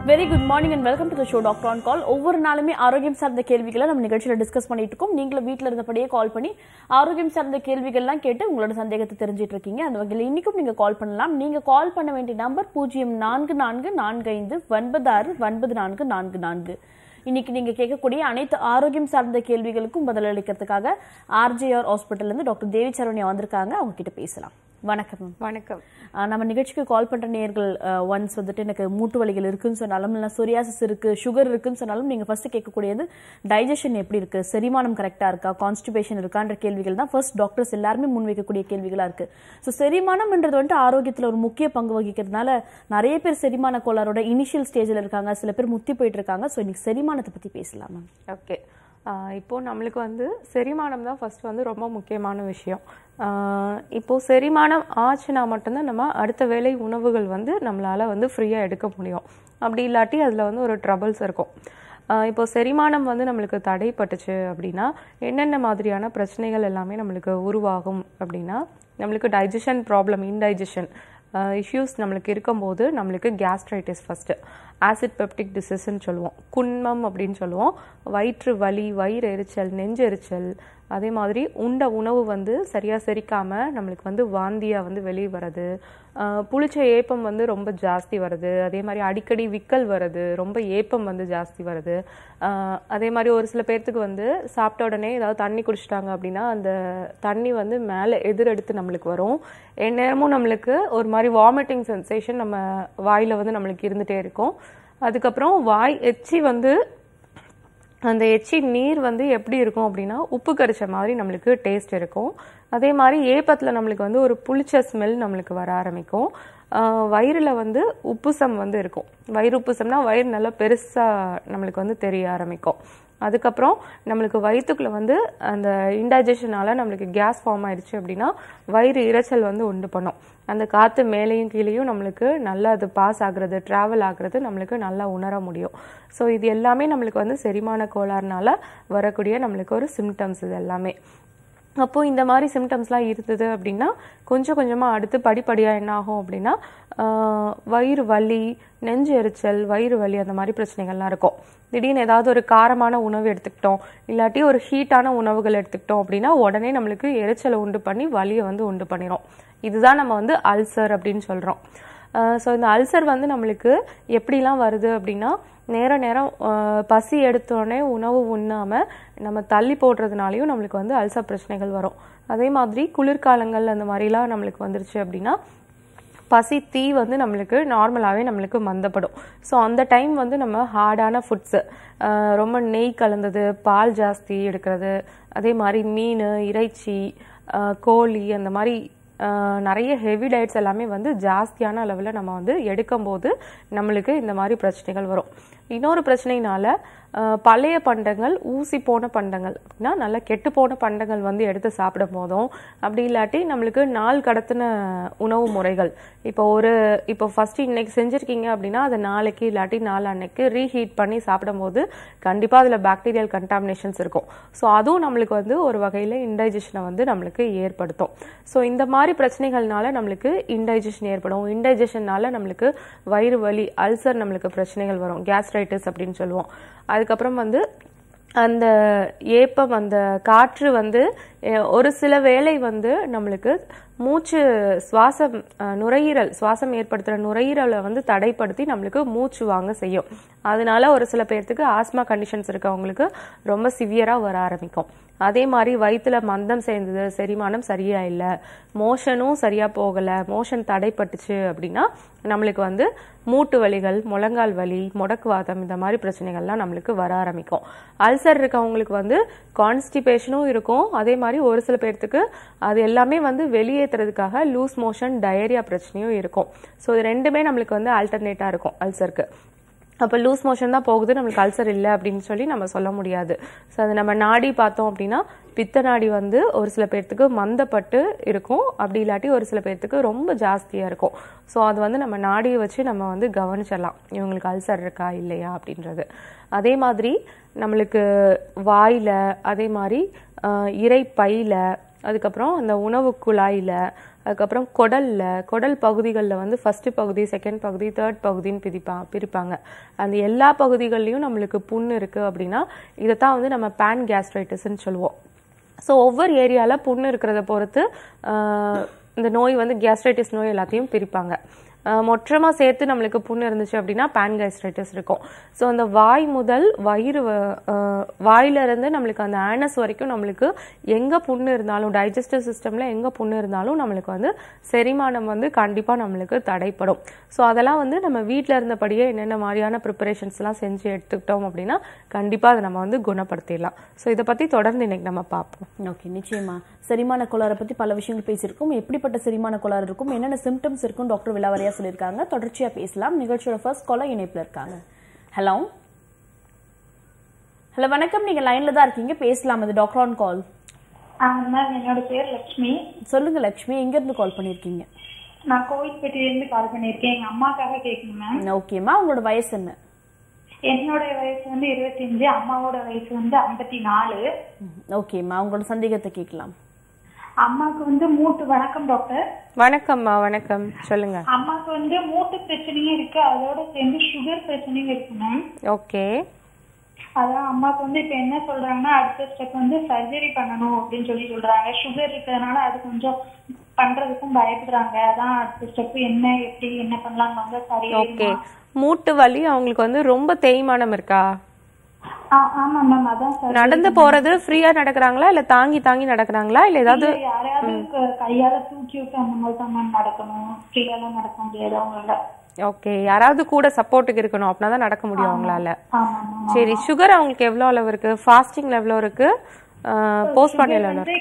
Very good morning and welcome to the show doctor on call ஒவ்வொரு நாளுமே ஆரோக்கியம் சார்ந்த கேள்விகளை நம்ம நிகழ்ச்சியில் டிஸ்கஸ் பண்ணிட்டு இருக்கோம் நீங்களும் வீட்டில் இருந்தபடியே கால் பண்ணி ஆரோக்கியம் சார்ந்த கேள்விகள்லாம் கேட்டு உங்களோட சந்தேகத்தை தெரிஞ்சிட்டு இருக்கீங்க அந்த வகையில் இன்னைக்கும் நீங்க கால் பண்ணலாம் நீங்க கால் பண்ண வேண்டிய நம்பர் பூஜ்ஜியம் நான்கு நான்கு நான்கு ஐந்து ஒன்பது ஆறு ஒன்பது நான்கு நான்கு நான்கு இன்னைக்கு நீங்க கேட்கக்கூடிய அனைத்து ஆரோக்கியம் சார்ந்த கேள்விகளுக்கும் பதிலளிக்கிறதுக்காக ஆர்ஜேஆர் ஹாஸ்பிட்டல்ல இருந்து டாக்டர் தேவி சரவணியா வந்திருக்காங்க அவங்க கிட்ட பேசலாம் வணக்கம் மேம் வணக்கம் ஆஹ் நம்ம நிகழ்ச்சிக்கு கால் பண்ற நேர்கள் ஒன்ஸ் வந்துட்டு எனக்கு மூட்டு வலிகள் இருக்குன்னு சொன்னாலும் இல்லை சொரியாசிஸ் இருக்கு சுகர் இருக்குன்னு சொன்னாலும் நீங்க ஃபர்ஸ்ட் கேட்கக்கூடியது டைஜஷன் எப்படி இருக்கு செரிமானம் கரெக்டா இருக்கா கான்ஸ்டிபேஷன் இருக்கான்ற கேள்விகள் தான் ஃபர்ஸ்ட் டாக்டர்ஸ் எல்லாருமே முன்வைக்கக்கூடிய கேள்விகளா இருக்கு ஸோ செரிமானம்ன்றது வந்துட்டு ஆரோக்கியத்துல ஒரு முக்கிய பங்கு வகிக்கிறதுனால நிறைய பேர் செரிமான கோளாறோட இனிஷியல் ஸ்டேஜ்ல இருக்காங்க சில பேர் முத்தி போயிட்டு இருக்காங்க ஸோ இன்னைக்கு செரிமானத்தை பத்தி பேசலாம் மேம் ஓகே இப்போ நம்மளுக்கு வந்து செரிமானம் தான் ஃபர்ஸ்ட் வந்து ரொம்ப முக்கியமான விஷயம் ஆஹ் இப்போ செரிமானம் ஆச்சுன்னா மட்டும்தான் நம்ம அடுத்த வேளை உணவுகள் வந்து நம்மளால வந்து ஃப்ரீயாக எடுக்க முடியும் அப்படி இல்லாட்டி அதில் வந்து ஒரு ட்ரபிள்ஸ் இருக்கும் ஆஹ் இப்போ செரிமானம் வந்து நம்மளுக்கு தடைப்பட்டுச்சு அப்படின்னா என்னென்ன மாதிரியான பிரச்சனைகள் எல்லாமே நம்மளுக்கு உருவாகும் அப்படின்னா நம்மளுக்கு டைஜஷன் ப்ராப்ளம் இன்டைஜஷன் இஷ்யூஸ் நம்மளுக்கு இருக்கும்போது நம்மளுக்கு கேஸ்ட்ரைட்டிஸ் ஃபஸ்ட்டு ஆசிட் பெப்டிக் டிசீஸ்ன்னு சொல்லுவோம் குன்மம் அப்படின்னு சொல்லுவோம் வயிற்று வலி வயிறு எரிச்சல் நெஞ்சு எரிச்சல் அதே மாதிரி உண்ட உணவு வந்து சரியாக செரிக்காமல் நம்மளுக்கு வந்து வாந்தியாக வந்து வெளியே வர்றது ஆஹ் புளிச்ச ஏப்பம் வந்து ரொம்ப ஜாஸ்தி வருது அதே மாதிரி அடிக்கடி விக்கல் வருது ரொம்ப ஏப்பம் வந்து ஜாஸ்தி வருது ஆஹ் அதே மாதிரி ஒரு சில பேர்த்துக்கு வந்து சாப்பிட்ட உடனே ஏதாவது தண்ணி குடிச்சிட்டாங்க அப்படின்னா அந்த தண்ணி வந்து மேலே எதிரெடுத்து நம்மளுக்கு வரும் எந்நேரமும் நம்மளுக்கு ஒரு மாதிரி வாமிட்டிங் சென்சேஷன் நம்ம வாயில் வந்து நம்மளுக்கு இருந்துகிட்டே இருக்கும் அதுக்கப்புறம் வாய் எச்சி வந்து அந்த எச்சி நீர் வந்து எப்படி இருக்கும் அப்படின்னா உப்பு கரிச்ச மாதிரி நம்மளுக்கு டேஸ்ட் இருக்கும் அதே மாதிரி ஏப்பத்தில் நம்மளுக்கு வந்து ஒரு புளிச்ச ஸ்மெல் நம்மளுக்கு வர ஆரம்பிக்கும் ஆஹ் வயிறுல வந்து உப்புசம் வந்து இருக்கும் வயிறு உப்புசம்னா வயிறு நல்லா பெருசாக நம்மளுக்கு வந்து தெரிய ஆரம்பிக்கும் அதுக்கப்புறம் நம்மளுக்கு வயிற்றுக்குள்ள வந்து அந்த இன்டைஜஷனால நம்மளுக்கு கேஸ் ஃபார்ம் ஆயிடுச்சு அப்படின்னா வயிறு இரைச்சல் வந்து உண்டு பண்ணும் அந்த காற்று மேலேயும் கீழேயும் நம்மளுக்கு நல்லா அது பாஸ் ஆகுறது ட்ராவல் ஆகுறது நம்மளுக்கு நல்லா உணர முடியும் ஸோ இது எல்லாமே நம்மளுக்கு வந்து செரிமான கோளாறுனால வரக்கூடிய நம்மளுக்கு ஒரு சிம்டம்ஸ் இது எல்லாமே அப்போ இந்த மாதிரி சிம்டம்ஸ்லாம் இருந்தது அப்படின்னா கொஞ்சம் கொஞ்சமாக அடுத்து படிப்படியாக என்ன ஆகும் அப்படின்னா ஆஹ் வயிறு வலி நெஞ்சு எரிச்சல் வயிறு வலி அந்த மாதிரி பிரச்சனைகள்லாம் இருக்கும் திடீர்னு ஏதாவது ஒரு காரமான உணவு எடுத்துக்கிட்டோம் இல்லாட்டி ஒரு ஹீட்டான உணவுகள் எடுத்துக்கிட்டோம் அப்படின்னா உடனே நம்மளுக்கு எரிச்சலை உண்டு பண்ணி வலியை வந்து உண்டு பண்ணிடும் இதுதான் நம்ம வந்து அல்சர் அப்படின்னு சொல்கிறோம் ஸோ இந்த அல்சர் வந்து நம்மளுக்கு எப்படிலாம் வருது அப்படின்னா நேர நேரம் ஆஹ் பசி எடுத்தோடனே உணவு உண்ணாமல் நம்ம தள்ளி போடுறதுனாலையும் நம்மளுக்கு வந்து அல்சர் பிரச்சனைகள் வரும் அதே மாதிரி குளிர்காலங்கள் அந்த மாதிரிலாம் நம்மளுக்கு வந்துருச்சு அப்படின்னா பசி தீ வந்து நம்மளுக்கு நார்மலாகவே நம்மளுக்கு மந்தப்படும் ஸோ அந்த டைம் வந்து நம்ம ஹார்டான ஃபுட்ஸு ரொம்ப நெய் கலந்தது பால் ஜாஸ்தி எடுக்கிறது அதே மாதிரி மீன் இறைச்சி ஆஹ் கோழி அந்த மாதிரி ஆஹ் நிறைய ஹெவி டயட்ஸ் எல்லாமே வந்து ஜாஸ்தியான அளவில் நம்ம வந்து எடுக்கும்போது நம்மளுக்கு இந்த மாதிரி பிரச்சனைகள் வரும் இன்னொரு பிரச்சனைனால ஆஹ் பழைய பண்டங்கள் ஊசி போன பண்டங்கள் அப்படின்னா நல்லா கெட்டு போன பண்டங்கள் வந்து எடுத்து சாப்பிடும் போதும் அப்படி இல்லாட்டி நம்மளுக்கு நாள் கடத்தின உணவு முறைகள் இப்போ ஒரு இப்போ ஃபர்ஸ்ட் இன்னைக்கு செஞ்சிருக்கீங்க அப்படின்னா அதை நாளைக்கு இல்லாட்டி நாள் அன்னைக்கு ரீஹீட் பண்ணி சாப்பிடும்போது கண்டிப்பாக அதில் பாக்டீரியல் கண்டாமினேஷன்ஸ் இருக்கும் ஸோ அதுவும் நம்மளுக்கு வந்து ஒரு வகையில் இன்டைஜஷனை வந்து நம்மளுக்கு ஏற்படுத்தும் ஸோ இந்த மாதிரி பிரச்சனைகள்னால நம்மளுக்கு இன்டைஜஷன் ஏற்படும் இன்டைஜஷன்னால நம்மளுக்கு வயிறு வலி அல்சர் நம்மளுக்கு பிரச்சனைகள் வரும் கேஸ்ட்ரைட்டிஸ் அப்படின்னு சொல்லுவோம் அதுக்கப்புறம் வந்து அந்த ஏப்பம் அந்த காற்று வந்து அஹ், ஒரு சில வேளை வந்து நம்மளுக்கு மூச்சு சுவாசம் அஹ், நுரையீரல் சுவாசம் ஏற்படுத்துகிற நுரையீரலை வந்து தடைப்படுத்தி நம்மளுக்கு மூச்சு வாங்க செய்யும் அதனால ஒரு சில பேர்த்துக்கு ஆஸ்மா கண்டிஷன்ஸ் இருக்கவங்களுக்கு ரொம்ப சிவியராக வர ஆரம்பிக்கும் அதே மாதிரி வயிற்றுல மந்தம் சேர்ந்தது செரிமானம் சரியா இல்லை மோஷனும் சரியா போகலை மோஷன் தடைப்பட்டுச்சு அப்படின்னா நம்மளுக்கு வந்து மூட்டு வலிகள் முழங்கால் வலி முடக்குவாதம் இந்த மாதிரி பிரச்சனைகள்லாம் நம்மளுக்கு வர ஆரம்பிக்கும் அல்சர் இருக்கவங்களுக்கு வந்து கான்ஸ்டிபேஷனும் இருக்கும் அதே மாதிரி ஒரு சில பேர்த்துக்கு அது எல்லாமே வந்து வெளியேற்றுறதுக்காக லூஸ் மோஷன் டயரியா பிரச்சனையும் இருக்கும் ஸோ இது ரெண்டுமே நம்மளுக்கு வந்து ஆல்டர்னேட்டாக இருக்கும் அல்சருக்கு அப்போ லூஸ் மோஷன் தான் போகுது நம்மளுக்கு அல்சர் இல்லை அப்படின்னு சொல்லி நம்ம சொல்ல முடியாது ஸோ அது நம்ம நாடி பார்த்தோம் அப்படின்னா பித்த நாடி வந்து ஒரு சில பேர்த்துக்கு மந்தப்பட்டு இருக்கும் அப்படி இல்லாட்டி ஒரு சில பேர்த்துக்கு ரொம்ப ஜாஸ்தியாக இருக்கும் ஸோ அது வந்து நம்ம நாடியை வச்சு நம்ம வந்து கவனிச்சிடலாம் இவங்களுக்கு அல்சர் இருக்கா இல்லையா அப்படின்றது அதே மாதிரி நம்மளுக்கு வாயில் அதே மாதிரி ஆஹ், இரைப்பையில அதுக்கப்புறம் அந்த உணவு குழாயில் அதுக்கப்புறம் குடல்ல குடல் பகுதிகளில் வந்து ஃபர்ஸ்ட் பகுதி செகண்ட் பகுதி தேர்ட் பகுதின்னு பிரிப்பா பிரிப்பாங்க அந்த எல்லா பகுதிகள்லையும் நம்மளுக்கு புண்ணு இருக்கு அப்படின்னா இதைத்தான் வந்து நம்ம பேன் கேஸ்ட்ரைட்டிஸ்ன்னு சொல்லுவோம் ஸோ ஒவ்வொரு ஏரியாவில் புண்ணு இருக்கிறத பொறுத்து ஆஹ், இந்த நோய் வந்து கேஸ்ட்ரைட்டிஸ் நோய் எல்லாத்தையும் பிரிப்பாங்க மொற்றமாக சேர்த்து நம்மளுக்கு புண்ணு இருந்துச்சு அப்படின்னா பேன்கைஸ்ட்ரைட்டிஸ் இருக்கும் ஸோ அந்த வாய் முதல் வயிறு வ- ஆஹ், வாயில இருந்து நம்மளுக்கு அந்த ஆனஸ் வரைக்கும் நம்மளுக்கு எங்கே புண்ணு இருந்தாலும் டைஜஸ்டிவ் சிஸ்டமில் எங்கே புண்ணு இருந்தாலும் நம்மளுக்கு வந்து செரிமானம் வந்து கண்டிப்பாக நம்மளுக்கு தடைப்படும் ஸோ அதெல்லாம் வந்து நம்ம வீட்டில் இருந்தபடியே என்னென்ன மாதிரியான ப்ரிப்பரேஷன்ஸ்லாம் செஞ்சு எடுத்துக்கிட்டோம் அப்படின்னா கண்டிப்பாக அதை நம்ம வந்து குணப்படுத்திடலாம் ஸோ இதை பற்றி தொடர்ந்து இன்னைக்கு நம்ம பார்ப்போம் ஓகே நிச்சயமா செரிமான கோளாறை பத்தி பல விஷயங்கள் பேசியிருக்கோம் எப்படிப்பட்ட செரிமான கோளாறு இருக்கும் என்னென்ன சிம்டம்ஸ் இருக்கும் டாக்டர் விலாவரியா சொல்லியிருக்காங்க தொடர்ச்சியா பேசலாம் நிகழ்ச்சியோட ஃபர்ஸ்ட் காலர் இணைப்புல இருக்காங்க ஹலோ ஹலோ வணக்கம் நீங்க லைன்ல தான் இருக்கீங்க பேசலாம் இது டாக்டர் ஆன் கால் மேம் என்னோட பேர் லட்சுமி சொல்லுங்க லக்ஷ்மி எங்க இருந்து கால் பண்ணிருக்கீங்க நான் கோவில்பட்டியிலேருந்து கால் பண்ணியிருக்கேன் எங்க அம்மாக்காக கேட்கணும் மேம் ஓகேம்மா உங்களோட வயசு என்ன என்னோட வயசு வந்து இருபத்தஞ்சு அம்மாவோட வயசு வந்து ஐம்பத்தி நாலு ஓகேம்மா உங்களோட சந்தேகத்தை கேட்கலாம் அம்மாவுக்கு வந்து மூட்டு வணக்கம் டாக்டர் வணக்கம்மா வணக்கம் சொல்லுங்க அம்மாவுக்கு வந்து மூட்டு பிரச்சனையும் இருக்கு அதோட சேர்ந்து சுகர் பிரச்சனையும் இருக்கு மேம் ஓகே அதான் அம்மாவுக்கு வந்து இப்ப என்ன சொல்றாங்கன்னா அடுத்த ஸ்டெப் வந்து சர்ஜரி பண்ணணும் அப்படின்னு சொல்லி சொல்றாங்க சுகர் இருக்கிறதுனால அது கொஞ்சம் பண்றதுக்கும் பயப்படுறாங்க அதான் அடுத்த ஸ்டெப் என்ன எப்படி என்ன பண்ணலாம் வந்தா ஓகே சரியாயிருமா மூட்டு வலி அவங்களுக்கு வந்து ரொம்ப தேய்மானம் இருக்கா ஆ- ஆமா மேம் அதான் சார் நடந்து போறது ஃப்ரீயா நடக்கறாங்களா இல்ல தாங்கி தாங்கி நடக்கறாங்களா இல்ல ஏதாவது இல்ல, யாரையாவது க- கையால தூக்கி விட்டு அந்த மாதிரி தான் மேம் நடக்கணும் ஃப்ரீயாலாம் நடக்க முடியாது அவங்களால ஓகே யாராவது கூட சப்போர்ட்டுக்கு இருக்கணும் அப்படின்னா தான் நடக்க முடியும் அவங்களால ஆமா மேம் சரி சுகர் அவங்களுக்கு எவ்வளவு அளவு இருக்கு ஃபாஸ்டிங்ல எவ்வளவு இருக்கு போஸ்ட் பண்ணல வந்து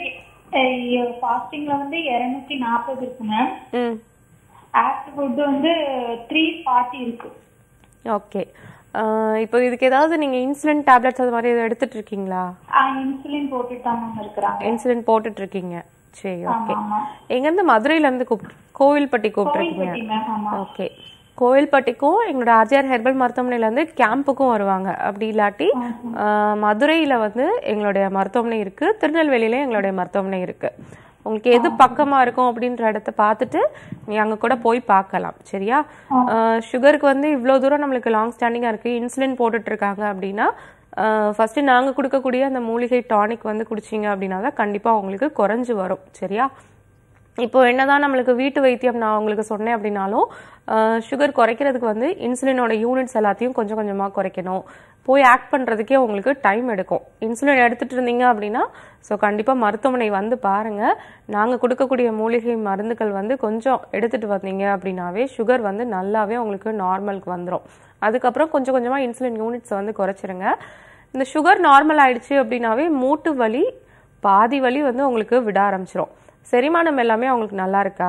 ஃபாஸ்டிங்ல வந்து இருநூத்தி நாற்பது இருக்கு மேம் ம் ஆஃப்டர் ஃபுட் வந்து த்ரீ ஃபார்ட்டி இருக்கு ஓகே இப்போ இதுக்கு ஏதாவது நீங்க இன்சுலின் டேப்லெட்ஸ் அது மாதிரி எதாவது எடுத்துட்டு இருக்கீங்களா இன்சுலின் போட்டுட்டு தான் மேம் இருக்கிறாங்க இன்சுலின் போட்டுட்டு இருக்கீங்க சரி ஓகே ஆமா எங்க இருந்து மதுரையில இருந்து கூப்பிட்டு கோவில்பட்டி கூப்பிட்டுருக்கீங்க கோவில்பட்டி மேம் ஆமா ஓகே கோவில்பட்டிக்கும் எங்களோட ஆர்ஜிஆர் ஹெர்பல் மருத்துவமனையில இருந்து கேம்புக்கும் வருவாங்க அப்படி இல்லாட்டி ஆஹ், மதுரையில வந்து எங்களுடைய மருத்துவமனை இருக்கு திருநெல்வேலியில எங்களுடைய மருத்துவமனை இருக்கு உங்களுக்கு எது பக்கமா இருக்கும் அப்படின்ற இடத்த பார்த்துட்டு நீ அங்க கூட போய் பார்க்கலாம் சரியா சுகருக்கு வந்து இவ்வளோ தூரம் நம்மளுக்கு லாங் ஸ்டாண்டிங்கா இருக்கு இன்சுலின் போட்டுட்டு இருக்காங்க அப்படின்னா ஃபர்ஸ்ட் நாங்க கொடுக்கக்கூடிய அந்த மூலிகை டானிக் வந்து குடிச்சீங்க அப்படின்னா தான் கண்டிப்பா உங்களுக்கு குறைஞ்சு வரும் சரியா இப்போ என்னதான் நம்மளுக்கு வீட்டு வைத்தியம் நான் உங்களுக்கு சொன்னேன் அப்படின்னாலும் சுகர் குறைக்கிறதுக்கு வந்து இன்சுலினோட யூனிட்ஸ் எல்லாத்தையும் கொஞ்சம் கொஞ்சமாக குறைக்கணும் போய் ஆக்ட் பண்ணுறதுக்கே உங்களுக்கு டைம் எடுக்கும் இன்சுலின் எடுத்துட்டு இருந்தீங்க அப்படின்னா ஸோ கண்டிப்பாக மருத்துவமனை வந்து பாருங்கள் நாங்கள் கொடுக்கக்கூடிய மூலிகை மருந்துகள் வந்து கொஞ்சம் எடுத்துட்டு வந்தீங்க அப்படின்னாவே சுகர் வந்து நல்லாவே உங்களுக்கு நார்மலுக்கு வந்துடும் அதுக்கப்புறம் கொஞ்சம் கொஞ்சமாக இன்சுலின் யூனிட்ஸை வந்து குறைச்சிருங்க இந்த சுகர் நார்மல் ஆயிடுச்சு அப்படின்னாவே மூட்டு வலி பாதி வலி வந்து உங்களுக்கு விட ஆரம்பிச்சிரும் செரிமானம் எல்லாமே அவங்களுக்கு நல்லா இருக்கா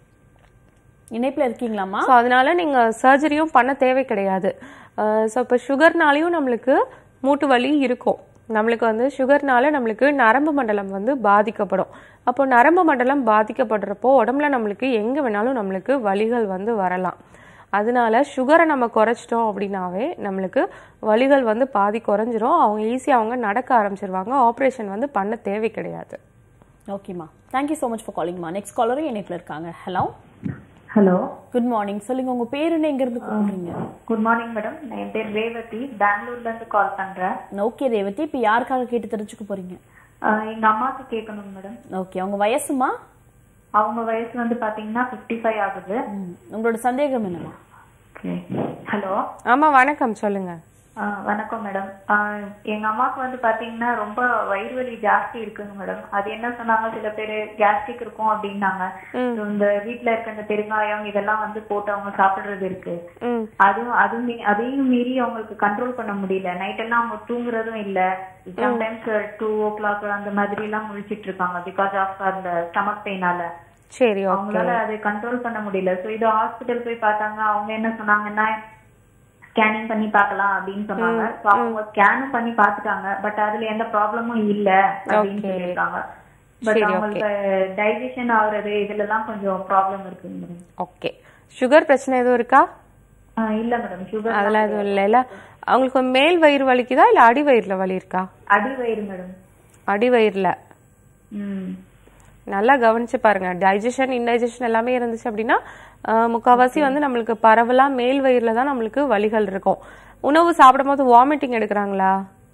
இணைப்புல இருக்கீங்களாம்மா ஸோ அதனால நீங்க சர்ஜரியும் பண்ண தேவை கிடையாது ஸோ இப்போ சுகர்னாலையும் நம்மளுக்கு மூட்டு வலி இருக்கும் நம்மளுக்கு வந்து சுகர்னால நம்மளுக்கு நரம்பு மண்டலம் வந்து பாதிக்கப்படும் அப்போ நரம்பு மண்டலம் பாதிக்கப்படுறப்போ உடம்புல நம்மளுக்கு எங்க வேணாலும் நம்மளுக்கு வலிகள் வந்து வரலாம் அதனால சுகரை நம்ம குறைச்சிட்டோம் அப்படின்னாவே நம்மளுக்கு வலிகள் வந்து பாதி குறைஞ்சிரும் அவங்க ஈஸியாக அவங்க நடக்க ஆரம்பிச்சிருவாங்க ஆப்ரேஷன் வந்து பண்ண தேவை கிடையாது ஓகேம்மா தேங்க்யூ ஸோ மச் ஃபார் காலிங்மா நெக்ஸ்ட் காலரும் இணைப்புல இருக்காங்க ஹலோ ஹலோ குட் மார்னிங் சொல்லுங்க உங்க பேர் என்ன எங்க இருந்து கூப்பிடுறீங்க குட் மார்னிங் மேடம் என் பேர் ரேவதி பெங்களூர்ல இருந்து கால் பண்றேன் ஓகே ரேவதி இப்போ யாருக்காக கேட்டு தெரிஞ்சுக்க போறீங்க ஆஹ் எங்க அம்மாக்கு கேட்கணும் மேடம் ஓகே அவங்க வயசுமா அவங்க வயசு வந்து பாத்தீங்கன்னா 55 ஃபைவ் ஆகுது ம், உங்களோட சந்தேகம் என்னமா ஓகே ஹலோ ஆமா வணக்கம் சொல்லுங்க வணக்கம் மேடம் எங்க அம்மாவுக்கு வந்து பாத்தீங்கன்னா ரொம்ப வயிறு வலி ஜாஸ்தி இருக்குங்க மேடம் அது என்ன சொன்னாங்க சில பேர் கேஸ்ட்ரிக் இருக்கும் அப்படின்னாங்க So, இந்த வீட்ல இருக்க இந்த பெருங்காயம் இதெல்லாம் வந்து போட்டு அவங்க சாப்பிடுறது இருக்கு ம் அதுவும் அதுவும் மீ- அதையும் மீறி அவங்களுக்கு கண்ட்ரோல் பண்ண முடியல நைட் எல்லாம் அவங்க தூங்குறதும் இல்ல சம்டைம்ஸ் டூ ஓ கிளாக் அந்த மாதிரி எல்லாம் முழிச்சிட்டு இருக்காங்க பிகாஸ் ஆஃப் அந்த ஸ்டமக் பெயினால சரி ஓகே அவங்களால அதை கண்ட்ரோல் பண்ண முடியல சோ இது ஹாஸ்பிட்டல் போய் பார்த்தாங்க அவங்க என்ன சொன்னாங்கன்னா ஸ்கேனிங் பண்ணி பார்க்கலாம் அப்படின்னு சொன்னாங்க So, அவங்க ஸ்கேனும் பண்ணி பார்த்துட்டாங்க பட் அதுல எந்த ப்ராப்ளமும் இல்ல அப்படின்னு Okay. சொல்லியிருக்காங்க பட் சரி, அவங்களுக்கு டைஜஷன் ஆகுறது இதுல எல்லாம் கொஞ்சம் ப்ராப்ளம் இருக்குங்க மேடம் ஓகே சுகர் பிரச்சனை எதுவும் இருக்கா இல்ல மேடம் சுகர் அதெல்லாம் எதுவும் இல்லைல்ல அவங்களுக்கு மேல் வயிறு வலிக்குதா இல்ல அடி வயிறுல வலி இருக்கா அடி வயிறு மேடம் அடி வயிறுல ம் நல்லா கவனிச்சு பாருங்க டைஜஷன் இன்டைஜஷன் எல்லாமே இருந்துச்சு அப்படின்னா ஆஹ், முக்காவாசி வந்து நம்மளுக்கு பரவலா மேல் வயிறுல தான் நம்மளுக்கு வலிகள் இருக்கும் உணவு சாப்பிடும்போது வாமிட்டிங் எடுக்கிறாங்களா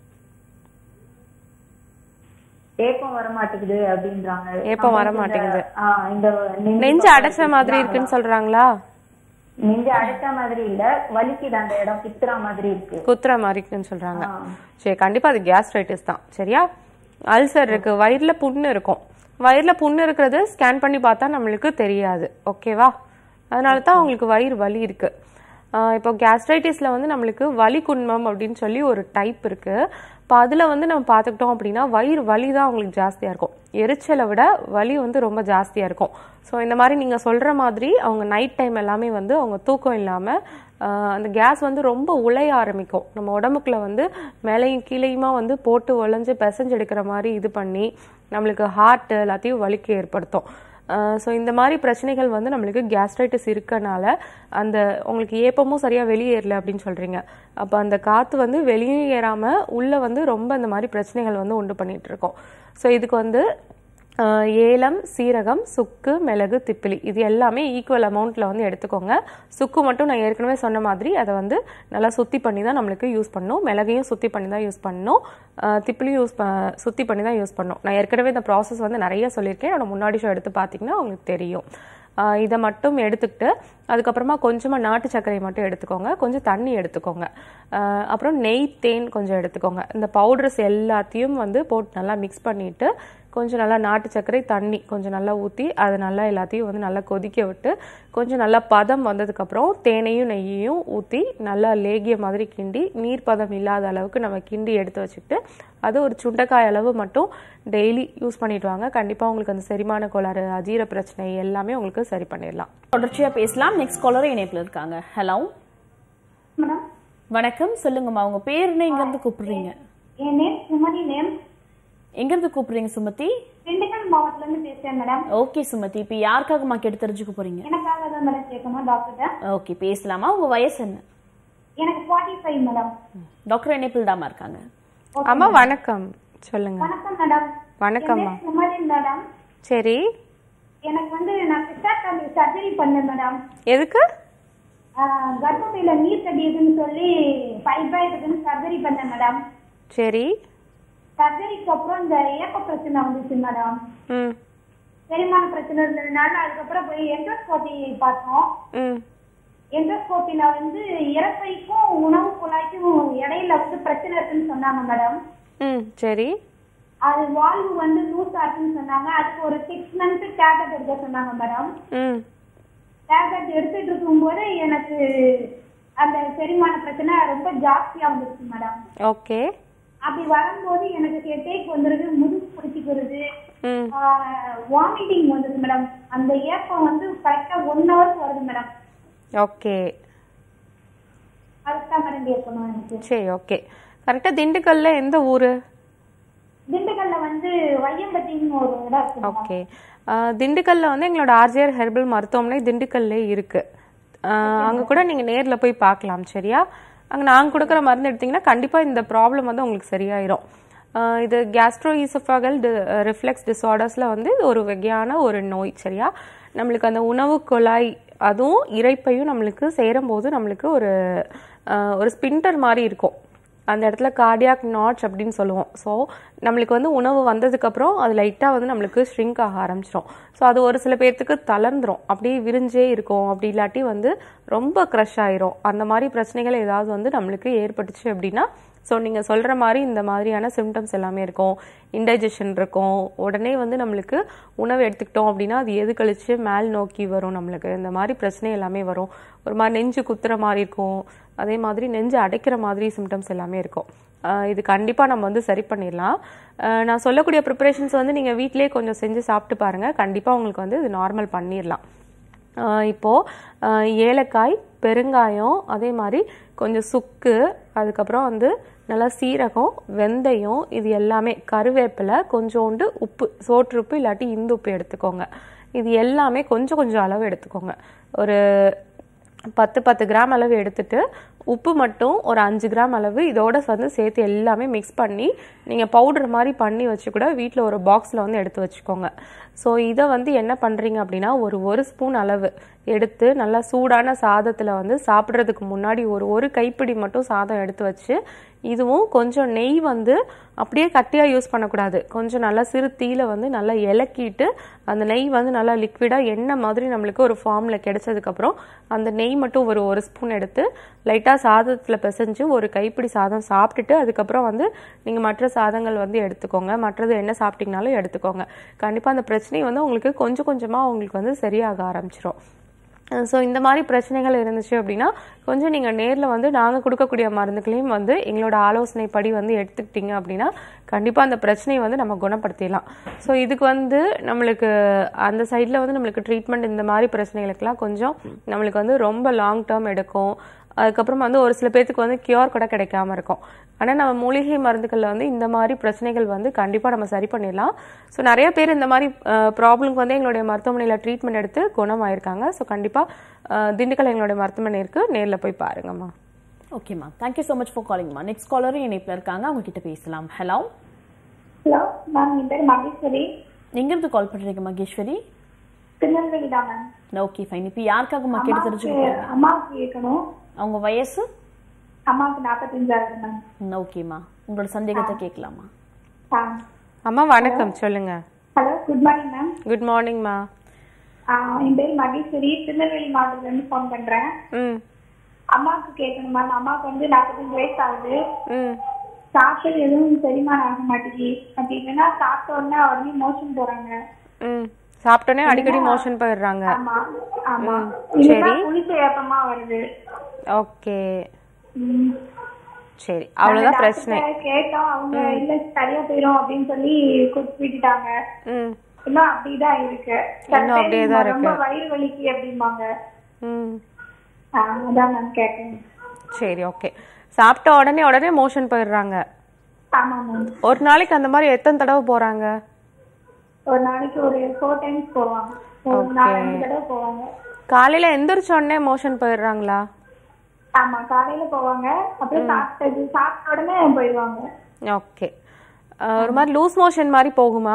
ஏப்பம் வர மாட்டேங்குது அப்படின்றாங்க ஏப்பம் வர நம்மளுக்கு இந்த- மாட்டேங்குது. ஆ, இந்த நெஞ்சு அடைச்ச மாதிரி இருக்குன்னு சொல்றாங்களா நெஞ்சு அடைச்ச மாதிரி இல்ல வலிக்குது அந்த இடம் குத்துற மாதிரி இருக்கு குத்துற மாதிரி இருக்குன்னு சொல்றாங்க ஆ. சரி கண்டிப்பா அது கேஸ்ட்ரைட்டிஸ் தான் சரியா அல்சர் இருக்கு வயிறுல புண்ணு இருக்கும் வயிறுல புண்ணு இருக்கிறது ஸ்கேன் பண்ணி பார்த்தா நம்மளுக்கு தெரியாது ஓகேவா அதனால தான் உங்களுக்கு வயிறு வலி இருக்கு ஆஹ் இப்போ கேஸ்ட்ரைட்டிஸ்ல வந்து நம்மளுக்கு வலி குன்மம் அப்படின்னு சொல்லி ஒரு டைப் இருக்கு இப்போ அதில் வந்து நம்ம பார்த்துக்கிட்டோம் அப்படின்னா வயிறு வலி தான் அவங்களுக்கு ஜாஸ்தியாக இருக்கும் எரிச்சலை விட வலி வந்து ரொம்ப ஜாஸ்தியாக இருக்கும் ஸோ இந்த மாதிரி நீங்கள் சொல்கிற மாதிரி அவங்க நைட் டைம் எல்லாமே வந்து அவங்க தூக்கம் இல்லாமல் அந்த கேஸ் வந்து ரொம்ப உலைய ஆரம்பிக்கும் நம்ம உடம்புக்குள்ள வந்து மேலையும் கீழேயுமா வந்து போட்டு உழைஞ்சு பிசைஞ்சு எடுக்கிற மாதிரி இது பண்ணி நம்மளுக்கு ஹார்ட் எல்லாத்தையும் வலிக்கு ஏற்படுத்தும் ஸோ இந்த மாதிரி பிரச்சனைகள் வந்து நம்மளுக்கு கேஸ்ட்ரைட்டிஸ் இருக்கனால அந்த உங்களுக்கு ஏப்பமும் சரியாக வெளியேறல அப்படின்னு சொல்கிறீங்க அப்போ அந்த காற்று வந்து வெளியும் ஏறாமல் உள்ளே வந்து ரொம்ப இந்த மாதிரி பிரச்சனைகள் வந்து உண்டு பண்ணிட்டு இருக்கோம் ஸோ இதுக்கு வந்து ஆஹ் ஏலம் சீரகம் சுக்கு மிளகு திப்பிலி இது எல்லாமே ஈக்குவல் அமௌண்ட்டில் வந்து எடுத்துக்கோங்க சுக்கு மட்டும் நான் ஏற்கனவே சொன்ன மாதிரி அதை வந்து நல்லா சுத்தி பண்ணி தான் நம்மளுக்கு யூஸ் பண்ணணும் மிளகையும் சுத்தி பண்ணி தான் யூஸ் பண்ணணும் ஆஹ் திப்பிலியும் யூஸ் ப சுத்தி பண்ணி தான் யூஸ் பண்ணணும் நான் ஏற்கனவே இந்த ப்ராசஸ் வந்து நிறைய சொல்லியிருக்கேன் என்னோட முன்னாடி ஷோ எடுத்து பார்த்தீங்கன்னா உங்களுக்கு தெரியும் ஆஹ் இதை மட்டும் எடுத்துக்கிட்டு அதுக்கப்புறமா கொஞ்சமாக நாட்டு சர்க்கரை மட்டும் எடுத்துக்கோங்க கொஞ்சம் தண்ணி எடுத்துக்கோங்க ஆஹ் அப்புறம் நெய் தேன் கொஞ்சம் எடுத்துக்கோங்க இந்த பவுடர்ஸ் எல்லாத்தையும் வந்து போட்டு நல்லா மிக்ஸ் பண்ணிட்டு கொஞ்சம் நல்லா நாட்டு சர்க்கரை தண்ணி கொஞ்சம் நல்லா ஊற்றி அதை நல்லா எல்லாத்தையும் வந்து நல்லா கொதிக்க விட்டு கொஞ்சம் நல்லா பதம் வந்ததுக்கப்புறம் தேனையும் நெய்யையும் ஊற்றி நல்லா லேகிய மாதிரி கிண்டி நீர் பதம் இல்லாத அளவுக்கு நம்ம கிண்டி எடுத்து வச்சுக்கிட்டு அது ஒரு சுண்டைக்காய் அளவு மட்டும் டெய்லி யூஸ் பண்ணிட்டு வாங்க கண்டிப்பாக உங்களுக்கு அந்த செரிமான கோளாறு அஜீர பிரச்சனை எல்லாமே உங்களுக்கு சரி பண்ணிடலாம் தொடர்ச்சியா பேசலாம் நெக்ஸ்ட் காலர் இணைப்புல இருக்காங்க ஹலோ மேடம் வணக்கம் சொல்லுங்கம்மா உங்க பேர் என்ன எங்க இருந்து கூப்பிடுறீங்க என் நேம் சுமதி நேம் எங்க இருந்து கூப்பிடுறீங்க சுமதி திண்டுக்கல் மாவட்டத்துல இருந்து பேசுறேன் மேடம் ஓகே சுமதி இப்போ யாருக்காகம்மா கேட்டு தெரிஞ்சுக்க போறீங்க எனக்காக தான் மேடம் கேட்கணும் டாக்டர்கிட்ட ஓகே பேசலாமா உங்க வயசு என்ன எனக்கு ஃபார்ட்டி ஃபைவ் மேடம் டாக்டர் இணைப்பில் தாமா இருக்காங்க அம்மா வணக்கம் சொல்லுங்க வணக்கம் மேடம் வணக்கம்மா சுமதி மேடம் சரி எனக்கு வந்து நான் பிஸ்டாட் சர்ஜரி பண்ணேன் மேடம் எதுக்கு ஆஹ் கர்ப்பப்பையில நீர் கட்டியதுன்னு சொல்லி ஃபைப்ராய்டுன்னு சர்ஜரி பண்ணேன் மேடம் சரி சர்ஜரிக்கு அப்புறம் இந்த ஏப்ப பிரச்சனை வந்துச்சு மேடம் ம் செரிமான பிரச்சனை இருந்ததுனால அதுக்கப்புறம் போய் எண்டோஸ்கோபி பார்த்தோம் ம் எண்டோஸ்கோப்பில வந்து இறப்பைக்கும் உணவு குழாய்க்கும் இடையில வந்து பிரச்சனை இருக்குன்னு சொன்னாங்க மேடம் ம் சரி அது வால்வு வந்து லூஸ் ஆகுதுன்னு சொன்னாங்க அதுக்கு ஒரு சிக்ஸ் மந்த் டேப்லெட் எடுக்க சொன்னாங்க மேடம் ம் டேப்லெட் எடுத்துட்டு இருக்கும்போது எனக்கு அந்த செரிமான பிரச்சனை ரொம்ப ஜாஸ்தியா வந்துருச்சு மேடம் ஓகே அப்படி வரும்போது எனக்கு ஹெட்டேக் வந்துருது முதுகு பிடிச்சிக்கிறது ம் வாமிட்டிங் வந்தது மேடம் அந்த ஏப்பம் வந்து கரெக்டா ஒன் ஹவர்ஸ் வருது மேடம் ஓகே அதுதான் மேடம் கேட்கணும் எனக்கு சரி ஓகே கரெக்டாக திண்டுக்கல்ல எந்த ஊர் திண்டுக்கல்ல வந்து வையம்பட்டின்னு ஒரு இடம் இருக்கு madam. ஓகே திண்டுக்கல்ல வந்து எங்களோட ஆர்ஜிஆர் ஹெர்பல் மருத்துவமனை திண்டுக்கல்லே இருக்கு ஆஹ் அங்க கூட நீங்க நேர்ல போய் பார்க்கலாம் சரியா அங்க நாங்க கொடுக்குற மருந்து எடுத்தீங்கன்னா கண்டிப்பா இந்த ப்ராப்ளம் வந்து உங்களுக்கு சரியாயிரும் ஆஹ் இது கேஸ்ட்ரோ ஈசோஃபகல் ரிஃப்ளெக்ஸ் டிஸார்டர்ஸ்ல வந்து இது ஒரு வகையான ஒரு நோய் சரியா நம்மளுக்கு அந்த உணவு குழாய் அதுவும் இரைப்பையும் நம்மளுக்கு சேரும்போது நம்மளுக்கு ஒரு ஆஹ் ஒரு ஸ்பின்டர் மாதிரி இருக்கும் அந்த இடத்துல கார்டியாக் நாட்ச் அப்படின்னு சொல்லுவோம் ஸோ நம்மளுக்கு வந்து உணவு வந்ததுக்கப்புறம் அது லைட்டாக வந்து நம்மளுக்கு ஷ்ரிங்க் ஆக ஆரம்பிச்சிரும் ஸோ அது ஒரு சில பேர்த்துக்கு தளர்ந்துரும் அப்படியே விரிஞ்சே இருக்கும் அப்படி இல்லாட்டி வந்து ரொம்ப க்ரஷ் ஆயிரும் அந்த மாதிரி பிரச்சனைகள் ஏதாவது வந்து நம்மளுக்கு ஏற்பட்டுச்சு அப்படின்னா ஸோ நீங்கள் சொல்கிற மாதிரி இந்த மாதிரியான சிம்டம்ஸ் எல்லாமே இருக்கும் இன்டைஜஷன் இருக்கும் உடனே வந்து நம்மளுக்கு உணவு எடுத்துக்கிட்டோம் அப்படின்னா அது எது கழிச்சு மேல் நோக்கி வரும் நம்மளுக்கு இந்த மாதிரி பிரச்சனை எல்லாமே வரும் ஒரு மாதிரி நெஞ்சு குத்துற மாதிரி இருக்கும் அதே மாதிரி நெஞ்சு அடைக்கிற மாதிரி சிம்டம்ஸ் எல்லாமே இருக்கும் ஆஹ் இது கண்டிப்பாக நம்ம வந்து சரி பண்ணிடலாம் ஆஹ் நான் சொல்லக்கூடிய ப்ரிப்பரேஷன்ஸ் வந்து நீங்கள் வீட்டிலேயே கொஞ்சம் செஞ்சு சாப்பிட்டு பாருங்கள் கண்டிப்பாக உங்களுக்கு வந்து இது நார்மல் பண்ணிடலாம் ஆஹ் இப்போ ஆஹ் ஏலக்காய் பெருங்காயம் அதே மாதிரி கொஞ்சம் சுக்கு அதுக்கப்புறம் வந்து நல்லா சீரகம் வெந்தயம் இது எல்லாமே கருவேப்பிலை கொஞ்சோண்டு உப்பு சோற்றுப்பு இல்லாட்டி இந்து உப்பு எடுத்துக்கோங்க இது எல்லாமே கொஞ்சம் கொஞ்சம் அளவு எடுத்துக்கோங்க ஒரு பத்து பத்து கிராம் அளவு எடுத்துட்டு உப்பு மட்டும் ஒரு அஞ்சு கிராம் அளவு இதோட வந்து சேர்த்து எல்லாமே மிக்ஸ் பண்ணி நீங்கள் பவுடர் மாதிரி பண்ணி வச்சு கூட வீட்டில் ஒரு பாக்ஸில் வந்து எடுத்து வச்சுக்கோங்க ஸோ இதை வந்து என்ன பண்ணுறீங்க அப்படின்னா ஒரு ஒரு ஸ்பூன் அளவு எடுத்து நல்லா சூடான சாதத்தில் வந்து சாப்பிட்றதுக்கு முன்னாடி ஒரு ஒரு கைப்பிடி மட்டும் சாதம் எடுத்து வச்சு இதுவும் கொஞ்சம் நெய் வந்து அப்படியே கட்டியாக யூஸ் பண்ணக்கூடாது கொஞ்சம் நல்லா சிறு தீயில வந்து நல்லா இலக்கிட்டு அந்த நெய் வந்து நல்லா லிக்விடாக எண்ணெய் மாதிரி நம்மளுக்கு ஒரு ஃபார்மில் கிடைச்சதுக்கப்புறம் அந்த நெய் மட்டும் ஒரு ஒரு ஸ்பூன் எடுத்து லைட்டாக சாதத்தில் பிசைஞ்சு ஒரு கைப்பிடி சாதம் சாப்பிட்டுட்டு அதுக்கப்புறம் வந்து நீங்கள் மற்ற சாதங்கள் வந்து எடுத்துக்கோங்க மற்றது என்ன சாப்பிட்டீங்கனாலும் எடுத்துக்கோங்க கண்டிப்பாக அந்த பிரச்சனை வந்து உங்களுக்கு கொஞ்சம் கொஞ்சமாக உங்களுக்கு வந்து சரியாக ஆரம்பிச்சிரும் ஸோ இந்த மாதிரி பிரச்சனைகள் இருந்துச்சு அப்படின்னா கொஞ்சம் நீங்கள் நேரில் வந்து நாங்கள் கொடுக்கக்கூடிய மருந்துகளையும் வந்து எங்களோட ஆலோசனைப்படி வந்து எடுத்துக்கிட்டீங்க அப்படின்னா கண்டிப்பாக அந்த பிரச்சனையை வந்து நம்ம குணப்படுத்திடலாம் ஸோ இதுக்கு வந்து நம்மளுக்கு அந்த சைடில் வந்து நம்மளுக்கு ட்ரீட்மெண்ட் இந்த மாதிரி பிரச்சனைகளுக்கெல்லாம் கொஞ்சம் நம்மளுக்கு வந்து ரொம்ப லாங் டேர்ம் எடுக்கும் அதுக்கப்புறமா வந்து ஒரு சில பேர்த்துக்கு வந்து கியூர் கூட கிடைக்காம இருக்கும் ஆனால் நம்ம மூலிகை மருந்துகளில் வந்து இந்த மாதிரி பிரச்சனைகள் வந்து கண்டிப்பாக நம்ம சரி பண்ணிடலாம் ஸோ நிறைய பேர் இந்த மாதிரி ப்ராப்ளம்க்கு வந்து எங்களுடைய மருத்துவமனையில் ட்ரீட்மெண்ட் எடுத்து குணமாயிருக்காங்க ஸோ கண்டிப்பாக திண்டுக்கல் எங்களுடைய மருத்துவமனை இருக்கு நேரில் போய் பாருங்கம்மா ஓகேம்மா தேங்க்யூ ஸோ மச் ஃபார் காலிங்மா நெக்ஸ்ட் காலரும் இணைப்பில் இருக்காங்க அவங்க கிட்ட பேசலாம் ஹலோ ஹலோ மேம் என் பேர் மகேஸ்வரி எங்கிருந்து கால் பண்றீங்க மகேஸ்வரி திருநெல்வேலி தான் மேம் ஓகே ஃபைன் இப்போ யாருக்காகம்மா கேட்டு தெரிஞ்சுக்க போறீங்க அம்மாவுக்கு கேட்கணும் அவங்க வயசு அம்மாவுக்கு நாற்பத்தஞ்சாவது மேம் ம், ஓகேம்மா உங்களோட சந்தேகத்தை கேட்கலாமா ஆ அம்மா வணக்கம் சொல்லுங்க hello good morning ma'am good மார்னிங்மா என் பேர் மகேஸ்வரி திருநெல்வேலி மாவட்டத்துலேருந்து ஃபோன் பண்ணுறேன் ம் அம்மாவுக்கு கேட்கணும் மேம் அம்மாவுக்கு வந்து நாற்பத்தஞ்சு வயசு ஆகுது ம் சாப்பிட்டது எதுவும் செரிமானம் ஆக மாட்டேங்குது அப்படி இல்லைன்னா சாப்பிட்ட உடனே உடனே மோஷன் போறாங்க ம் சாப்பிட்டோன்னே அடிக்கடி மோஷன் போயிடுறாங்க ஆமா ஆமா ம், இல்லைன்னா சரி. புளிச்ச ஏப்பமா வருது ஓகே ம். சரி அவ்வளோதான் நாங்க பிரச்சனை டாக்டர்கிட்ட கேட்டோம் அவங்க இல்ல சரியா போயிரும் அப்படின்னு சொல்லி கொடுத்து விட்டுட்டாங்க ம் இன்னும் அப்படிதான் இருக்கு சில இன்னும் பேர் அப்படியே தான் ரொம்ப இருக்கு. வயிறு வலிக்கு அப்படிம்பாங்க ம் ஆ, அதான் மேம் கேட்டேன் சரி ஓகே சாப்பிட்ட உடனே உடனே மோஷன் போயிடுறாங்க ஆமா மேம் ஒரு நாளைக்கு அந்த மாதிரி எத்தனை தடவை போறாங்க ஒரு நாளைக்கு ஒரு ஃபோர் டைம்ஸ் போவாங்க ஒரு நாலு அஞ்சு தடவை போவாங்க காலையில எந்திரிச்ச உடனே மோஷன் போயிடுறாங்களா ஆமா காலையில போவாங்க அப்புறம் சாப்பிட்டது சாப்பிட்ட உடனே போயிடுவாங்க ஓகே ஒரு மாதிரி லூஸ் மோஷன் மாதிரி போகுமா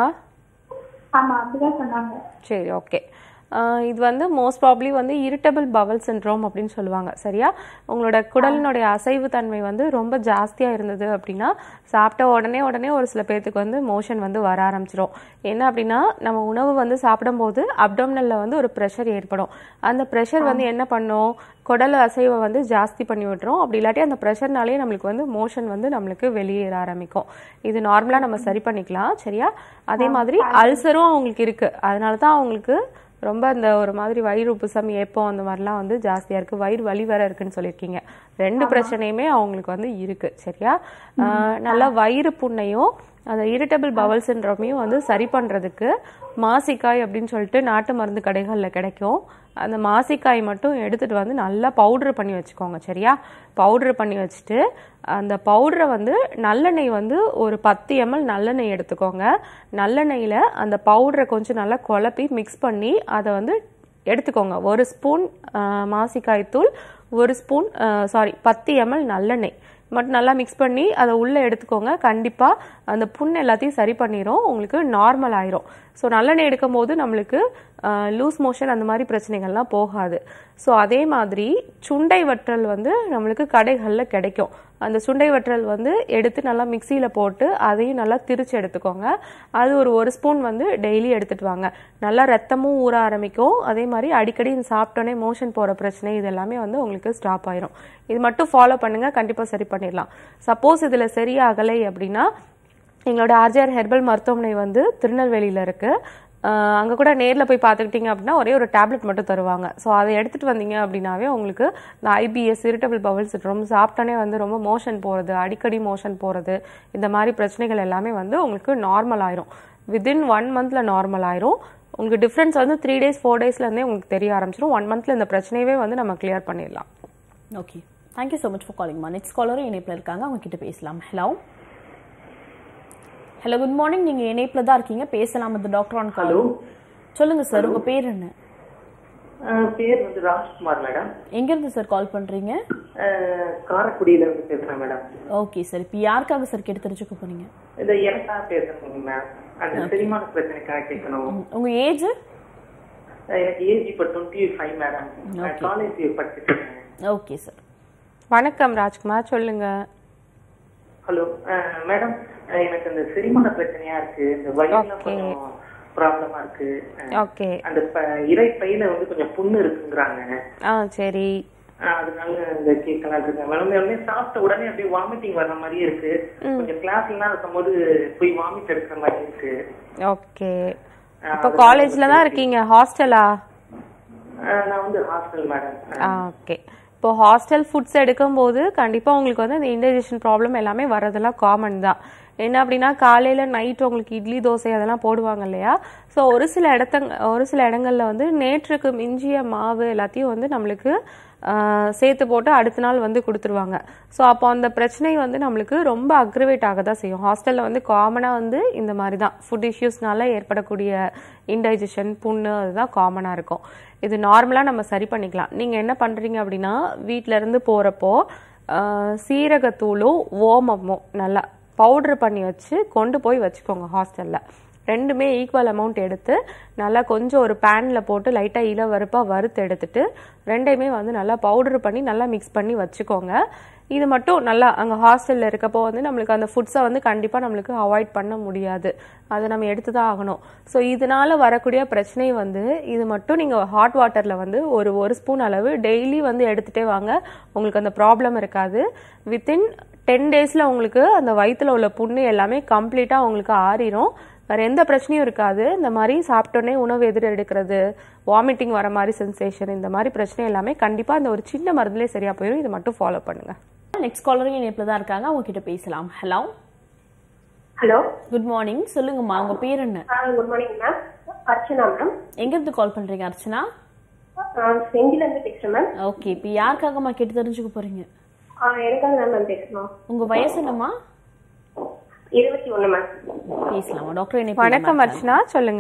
ஆமா அப்படிதான் சொன்னாங்க சரி ஓகே இது வந்து மோஸ்ட் ப்ராப்ளி வந்து இரிட்டபிள் பவல் சின்ட்ரோம் அப்படின்னு சொல்லுவாங்க சரியா உங்களோட குடலினுடைய அசைவு தன்மை வந்து ரொம்ப ஜாஸ்தியாக இருந்தது அப்படின்னா சாப்பிட்ட உடனே உடனே ஒரு சில பேர்த்துக்கு வந்து மோஷன் வந்து வர ஆரம்பிச்சிரும் என்ன அப்படின்னா நம்ம உணவு வந்து சாப்பிடும்போது அப்டோமினலில் வந்து ஒரு ப்ரெஷர் ஏற்படும் அந்த ப்ரெஷர் வந்து என்ன பண்ணும் குடல் அசைவை வந்து ஜாஸ்தி பண்ணி விட்டுரும் அப்படி இல்லாட்டி அந்த ப்ரெஷர்னாலே நம்மளுக்கு வந்து மோஷன் வந்து நம்மளுக்கு வெளியேற ஆரம்பிக்கும் இது நார்மலாக நம்ம சரி பண்ணிக்கலாம் சரியா அதே மாதிரி அல்சரும் அவங்களுக்கு இருக்கு அதனால தான் அவங்களுக்கு ரொம்ப அந்த ஒரு மாதிரி வயிறு உப்புசம் ஏப்பம் அந்த மாதிரிலாம் வந்து ஜாஸ்தியா இருக்கு வயிறு வலி வேற இருக்குன்னு சொல்லியிருக்கீங்க ரெண்டு பிரச்சனையுமே அவங்களுக்கு வந்து இருக்கு சரியா ஆஹ் நல்லா வயிறு புண்ணையும் அந்த இரிட்டபிள் பவல் சின்ட்ரோமையும் வந்து சரி பண்றதுக்கு மாசிக்காய் அப்படின்னு சொல்லிட்டு நாட்டு மருந்து கடைகளில் கிடைக்கும் அந்த மாசிக்காய் மட்டும் எடுத்துட்டு வந்து நல்லா பவுடர் பண்ணி வச்சுக்கோங்க சரியா பவுடர் பண்ணி வச்சுட்டு அந்த பவுடரை வந்து நல்லெண்ணெய் வந்து ஒரு பத்து எம்எல் நல்லெண்ணெய் எடுத்துக்கோங்க நல்லெண்ணெயில் அந்த பவுடரை கொஞ்சம் நல்லா குழப்பி மிக்ஸ் பண்ணி அதை வந்து எடுத்துக்கோங்க ஒரு ஸ்பூன் மாசிக்காய் தூள் ஒரு ஸ்பூன் சாரி பத்து எம்எல் நல்லெண்ணெய் மட்டும் நல்லா மிக்ஸ் பண்ணி அதை உள்ளே எடுத்துக்கோங்க கண்டிப்பாக அந்த புண் எல்லாத்தையும் சரி பண்ணிடும் உங்களுக்கு நார்மல் ஆயிரும் ஸோ நல்லெண்ணெய் எடுக்கும் போது நம்மளுக்கு லூஸ் மோஷன் அந்த மாதிரி பிரச்சனைகள்லாம் போகாது ஸோ அதே மாதிரி சுண்டை வற்றல் வந்து நம்மளுக்கு கடைகளில் கிடைக்கும் அந்த சுண்டை வற்றல் வந்து எடுத்து நல்லா மிக்சியில் போட்டு அதையும் நல்லா திரிச்சு எடுத்துக்கோங்க அது ஒரு ஒரு ஸ்பூன் வந்து டெய்லி எடுத்துட்டு வாங்க நல்லா ரத்தமும் ஊற ஆரம்பிக்கும் அதே மாதிரி அடிக்கடி இந்த சாப்பிட்டோன்னே மோஷன் போகிற பிரச்சனை இது எல்லாமே வந்து உங்களுக்கு ஸ்டாப் ஆயிரும் இது மட்டும் ஃபாலோ பண்ணுங்க கண்டிப்பாக சரி பண்ணிடலாம் சப்போஸ் இதில் சரியாகலை அப்படின்னா எங்களோட ஆர்ஜிஆர் ஹெர்பல் மருத்துவமனை வந்து திருநெல்வேலியில் இருக்கு அஹ் அங்க கூட நேர்ல போய் பார்த்துக்கிட்டீங்க அப்படின்னா ஒரே ஒரு டேப்லெட் மட்டும் தருவாங்க ஸோ அதை எடுத்துட்டு வந்தீங்க அப்படின்னாவே உங்களுக்கு இந்த ஐபிஎஸ் இரிட்டபிள் பவல் சிட்ரோம் சாப்பிட்டோன்னே வந்து ரொம்ப மோஷன் போறது அடிக்கடி மோஷன் போறது இந்த மாதிரி பிரச்சனைகள் எல்லாமே வந்து உங்களுக்கு நார்மல் ஆயிரும் வித்தின் ஒன் மந்த்ல நார்மல் ஆயிரும் உங்களுக்கு டிஃப்ரென்ஸ் வந்து த்ரீ டேஸ் ஃபோர் டேஸ்லேருந்தே உங்களுக்கு தெரிய ஆரம்பிச்சிடும் ஒன் மந்த்ல இந்த பிரச்சனையவே வந்து நம்ம கிளியர் பண்ணிடலாம் okay thank you so much for காலிங்மா நெக்ஸ்ட் காலரும் இணைப்பில் இருக்காங்க அவங்க கிட்ட பேசலாம் ஹலோ ஹலோ குட் மார்னிங் நீங்க இணைப்பில் தான் இருக்கீங்க பேசலாம் இது டாக்டர் ஆன் கால் ஹலோ சொல்லுங்க சார் உங்க பேர் என்ன அஹ் பேர் வந்து ராஜ்குமார் மேடம் எங்க இருந்து சார் கால் பண்றீங்க அஹ் காரைக்குடியில இருந்து பேசுறேன் மேடம் ஓகே சார் இப்போ யாருக்காக சார் கேட்டு தெரிஞ்சுக்க போறீங்க இந்த எனக்காக பேசுறேன் மேம் அந்த செரிமான பிரச்சனைக்காக கேட்கணும் உங்க ஏஜ் அஹ் எனக்கு ஏஜ் இப்போ டுவெண்ட்டி ஃபைவ் மேடம் காலேஜ் படிச்சுட்டு இருக்கேன் ஓகே சார் வணக்கம் ராஜ்குமார் சொல்லுங்க ஹலோ மேடம் எனக்கு அந்த செரிமான பிரச்சனையா இருக்கு இந்த வயிறுல Okay. கொஞ்சம் ப்ராப்ளமா இருக்கு அஹ் ஓகே அந்த ப- இறைப்பையில வந்து கொஞ்சம் புண்ணு இருக்குங்கிறாங்க ஆ சரி அஹ் அதனால இந்த கேட்கலாம் இருக்கேன் மேடம் உடனே சாப்பிட்ட உடனே அப்படியே வாமிட்டிங் வர்ற மாதிரியே இருக்கு கொஞ்சம் கிளாஸ்லாம் இருக்கும்போது போய் வாமிட் எடுக்கிற மாதிரி இருக்கு ஓகே இப்போ காலேஜ்ல தான் இருக்கீங்க ஹாஸ்டலா அஹ் நான் வந்து ஹாஸ்டல் மேடம் ஆ ஓகே இப்போ ஹாஸ்டல் ஃபுட்ஸ் எடுக்கும்போது கண்டிப்பாக உங்களுக்கு வந்து இந்த இன்டைஜஷன் ப்ராப்ளம் எல்லாமே வர்றதெல்லாம் காமன் தான் என்ன அப்படின்னா காலையில் நைட் உங்களுக்கு இட்லி தோசை அதெல்லாம் போடுவாங்க இல்லையா ஸோ ஒரு சில இடத்தங்க ஒரு சில இடங்கள்ல வந்து நேற்றுக்கு மிஞ்சிய மாவு எல்லாத்தையும் வந்து நம்மளுக்கு ஆ, சேர்த்து போட்டு அடுத்த நாள் வந்து கொடுத்துருவாங்க ஸோ அப்போ அந்த பிரச்சனை வந்து நம்மளுக்கு ரொம்ப அக்ரிவேட் ஆக தான் செய்யும் ஹாஸ்டலில் வந்து காமனாக வந்து இந்த மாதிரி தான் ஃபுட் இஷ்யூஸ்னால ஏற்படக்கூடிய இன்டைஜஷன் புண்ணு அதுதான் காமனாக இருக்கும் இது நார்மலாக நம்ம சரி பண்ணிக்கலாம் நீங்கள் என்ன பண்ணுறீங்க அப்படின்னா வீட்ல இருந்து போகிறப்போ சீரகத்தூளும் ஓமமும் நல்லா பவுடர் பண்ணி வச்சு கொண்டு போய் வச்சுக்கோங்க ஹாஸ்டலில் ரெண்டுமே ஈக்குவல் அமௌண்ட் எடுத்து நல்லா கொஞ்சம் ஒரு பேனில் போட்டு லைட்டாக இளவருப்பாக வறுத்து எடுத்துட்டு ரெண்டையுமே வந்து நல்லா பவுடர் பண்ணி நல்லா மிக்ஸ் பண்ணி வச்சுக்கோங்க இது மட்டும் நல்லா அங்கே ஹாஸ்டலில் இருக்கப்போ வந்து நம்மளுக்கு அந்த ஃபுட்ஸை வந்து கண்டிப்பாக நம்மளுக்கு அவாய்ட் பண்ண முடியாது அதை நம்ம எடுத்து தான் ஆகணும் ஸோ இதனால வரக்கூடிய பிரச்சனை வந்து இது மட்டும் நீங்கள் ஹாட் வாட்டரில் வந்து ஒரு ஒரு ஸ்பூன் அளவு டெய்லி வந்து எடுத்துகிட்டே வாங்க உங்களுக்கு அந்த ப்ராப்ளம் இருக்காது வித்தின் டென் டேஸில் உங்களுக்கு அந்த வயித்துல உள்ள புண்ணு எல்லாமே கம்ப்ளீட்டாக உங்களுக்கு ஆறிடும் வேற எந்த பிரச்சனையும் இருக்காது இந்த மாதிரி சாப்பிட்டோன்னே உணவு எதிர் எடுக்கிறது வாமிட்டிங் வர மாதிரி சென்சேஷன் இந்த மாதிரி பிரச்சனை எல்லாமே கண்டிப்பாக அந்த ஒரு சின்ன மருந்துலேயே சரியா போயிடும் இது மட்டும் ஃபாலோ பண்ணுங்க நெக்ஸ்ட் காலரும் இணைப்பில் தான் இருக்காங்க அவங்க கிட்ட பேசலாம் ஹலோ ஹலோ குட் மார்னிங் சொல்லுங்கம்மா உங்க பேர் என்ன good morning ma'am Archana ma'am எங்க இருந்து கால் பண்றீங்க அர்ச்சனா செஞ்சில இருந்து பேசுறேன் மேம் ஓகே இப்போ யாருக்காகம்மா கேட்டு தெரிஞ்சுக்க போறீங்க எனக்காக தான் மேம் பேசணும் உங்க வயசு என்னம்மா இருபத்தி ஒண்ணு மேம் பேசலாமா டாக்டர் இணைப்பு வணக்கம் அர்ச்சனா சொல்லுங்க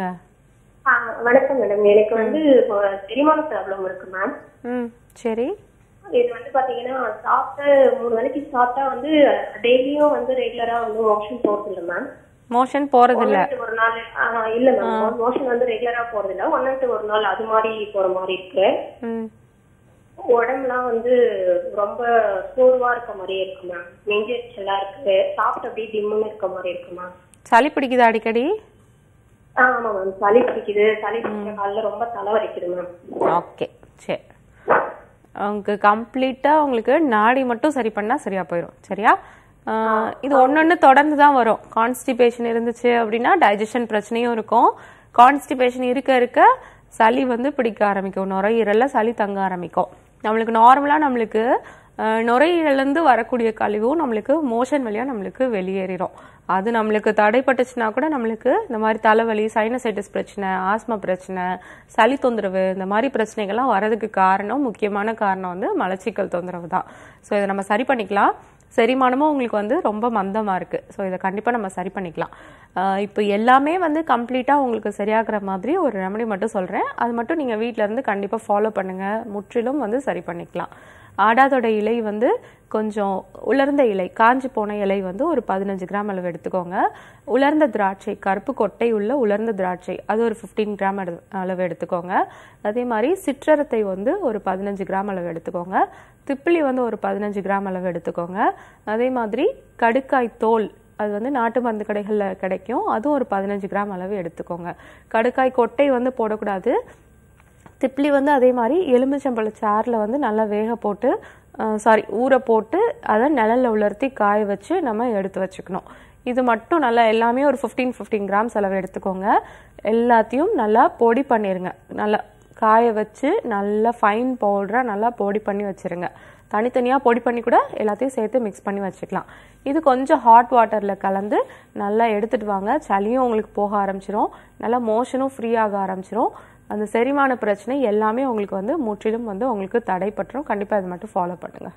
வணக்கம் மேடம் எனக்கு வந்து இப்போ செரிமான ப்ராப்ளம் இருக்கு மேம் ம் சரி இது வந்து பாத்தீங்கன்னா சாப்பிட்ட மூணு வேளைக்கு சாப்பிட்டா வந்து டெய்லியும் வந்து ரெகுலரா வந்து மோஷன் போறது இல்ல மேம் மோஷன் போறது இல்ல ஒரு நாள் ஆஹ் இல்ல மேம் மோஷன் வந்து ரெகுலரா போறது இல்ல ஒன் நாட்டு ஒரு நாள் அது மாதிரி போற மாதிரி இருக்கு ம் உடம்புலாம் வந்து ரொம்ப சோர்வா இருக்க மாதிரியே இருக்கு மேம் நெஞ்செரிச்சலா இருக்கு சாப்பிட்டு அப்படியே டிம்முன்னு இருக்க மாதிரி இருக்கு மேம் சளி பிடிக்குதா அடிக்கடி ஆ, ஆமா மேம் சளி பிடிக்குது சளி பிடிச்ச காலில் ரொம்ப தலை வலிக்குது மேம் ஓகே சரி உங்களுக்கு கம்ப்ளீட்டாக உங்களுக்கு நாடி மட்டும் சரி பண்ணால் சரியா போயிடும் சரியா ஆஹ் இது ஒன்னொன்னு தொடர்ந்து தான் வரும் கான்ஸ்டிபேஷன் இருந்துச்சு அப்படின்னா டைஜஷன் பிரச்சனையும் இருக்கும் கான்ஸ்டிபேஷன் இருக்க இருக்க சளி வந்து பிடிக்க ஆரம்பிக்கும் நுரையீரல்ல சளி தங்க ஆரம்பிக்கும் நம்மளுக்கு நார்மலாக நம்மளுக்கு ஆஹ் நுரையீரல்லேருந்து வரக்கூடிய கழிவும் நம்மளுக்கு மோஷன் வழியாக நம்மளுக்கு வெளியேறிடும் அது நம்மளுக்கு தடைப்பட்டுச்சுன்னா கூட நம்மளுக்கு இந்த மாதிரி தலைவலி சைனசைட்டிஸ் பிரச்சனை ஆஸ்மா பிரச்சனை சளி தொந்தரவு இந்த மாதிரி பிரச்சனைகள்லாம் வரதுக்கு காரணம் முக்கியமான காரணம் வந்து மலச்சிக்கல் தொந்தரவு தான் ஸோ இதை நம்ம சரி பண்ணிக்கலாம் செரிமானமும் உங்களுக்கு வந்து ரொம்ப மந்தமாக இருக்குது ஸோ இதை கண்டிப்பாக நம்ம சரி பண்ணிக்கலாம் ஆஹ் இப்போ எல்லாமே வந்து கம்ப்ளீட்டாக உங்களுக்கு சரியாகிற மாதிரி ஒரு ரெமடி மட்டும் சொல்கிறேன் அது மட்டும் நீங்கள் வீட்டில் இருந்து கண்டிப்பாக ஃபாலோ பண்ணுங்கள் முற்றிலும் வந்து சரி பண்ணிக்கலாம் ஆடாதோட இலை வந்து கொஞ்சம் உலர்ந்த இலை காஞ்சி போன இலை வந்து ஒரு பதினஞ்சு கிராம் அளவு எடுத்துக்கோங்க உலர்ந்த திராட்சை கருப்பு கொட்டை உள்ள உலர்ந்த திராட்சை அது ஒரு ஃபிஃப்டீன் கிராம் எடு- அளவு எடுத்துக்கோங்க அதே மாதிரி சிற்றரத்தை வந்து ஒரு பதினஞ்சு கிராம் அளவு எடுத்துக்கோங்க திப்பிலி வந்து ஒரு பதினஞ்சு கிராம் அளவு எடுத்துக்கோங்க அதே மாதிரி கடுக்காய் தோல் அது வந்து நாட்டு மருந்து கடைகளில் கிடைக்கும் அதுவும் ஒரு பதினஞ்சு கிராம் அளவு எடுத்துக்கோங்க கடுக்காய் கொட்டை வந்து போடக்கூடாது திப்ளி வந்து அதே மாதிரி எலுமிச்சம்பழ சாறில் வந்து நல்லா வேக போட்டு சாரி ஊற போட்டு அதை நிழல்ல உலர்த்தி காய வச்சு நம்ம எடுத்து வச்சுக்கணும் இது மட்டும் நல்லா எல்லாமே ஒரு ஃபிஃப்டீன் ஃபிஃப்டீன் கிராம்ஸ் அளவு எடுத்துக்கோங்க எல்லாத்தையும் நல்லா பொடி பண்ணிருங்க நல்லா காய வச்சு நல்லா ஃபைன் பவுடராக நல்லா பொடி பண்ணி வச்சிருங்க தனித்தனியாக பொடி பண்ணி கூட எல்லாத்தையும் சேர்த்து மிக்ஸ் பண்ணி வச்சுக்கலாம் இது கொஞ்சம் ஹாட் வாட்டரில் கலந்து நல்லா எடுத்துட்டு வாங்க சளியும் உங்களுக்கு போக ஆரம்பிச்சிரும் நல்லா மோஷனும் ஃப்ரீ ஆக ஆரம்பிச்சிரும் அந்த செரிமான பிரச்சனை எல்லாமே உங்களுக்கு வந்து முற்றிலும் வந்து உங்களுக்கு தடைப்பட்டுரும் கண்டிப்பாக இது மட்டும் ஃபாலோ பண்ணுங்க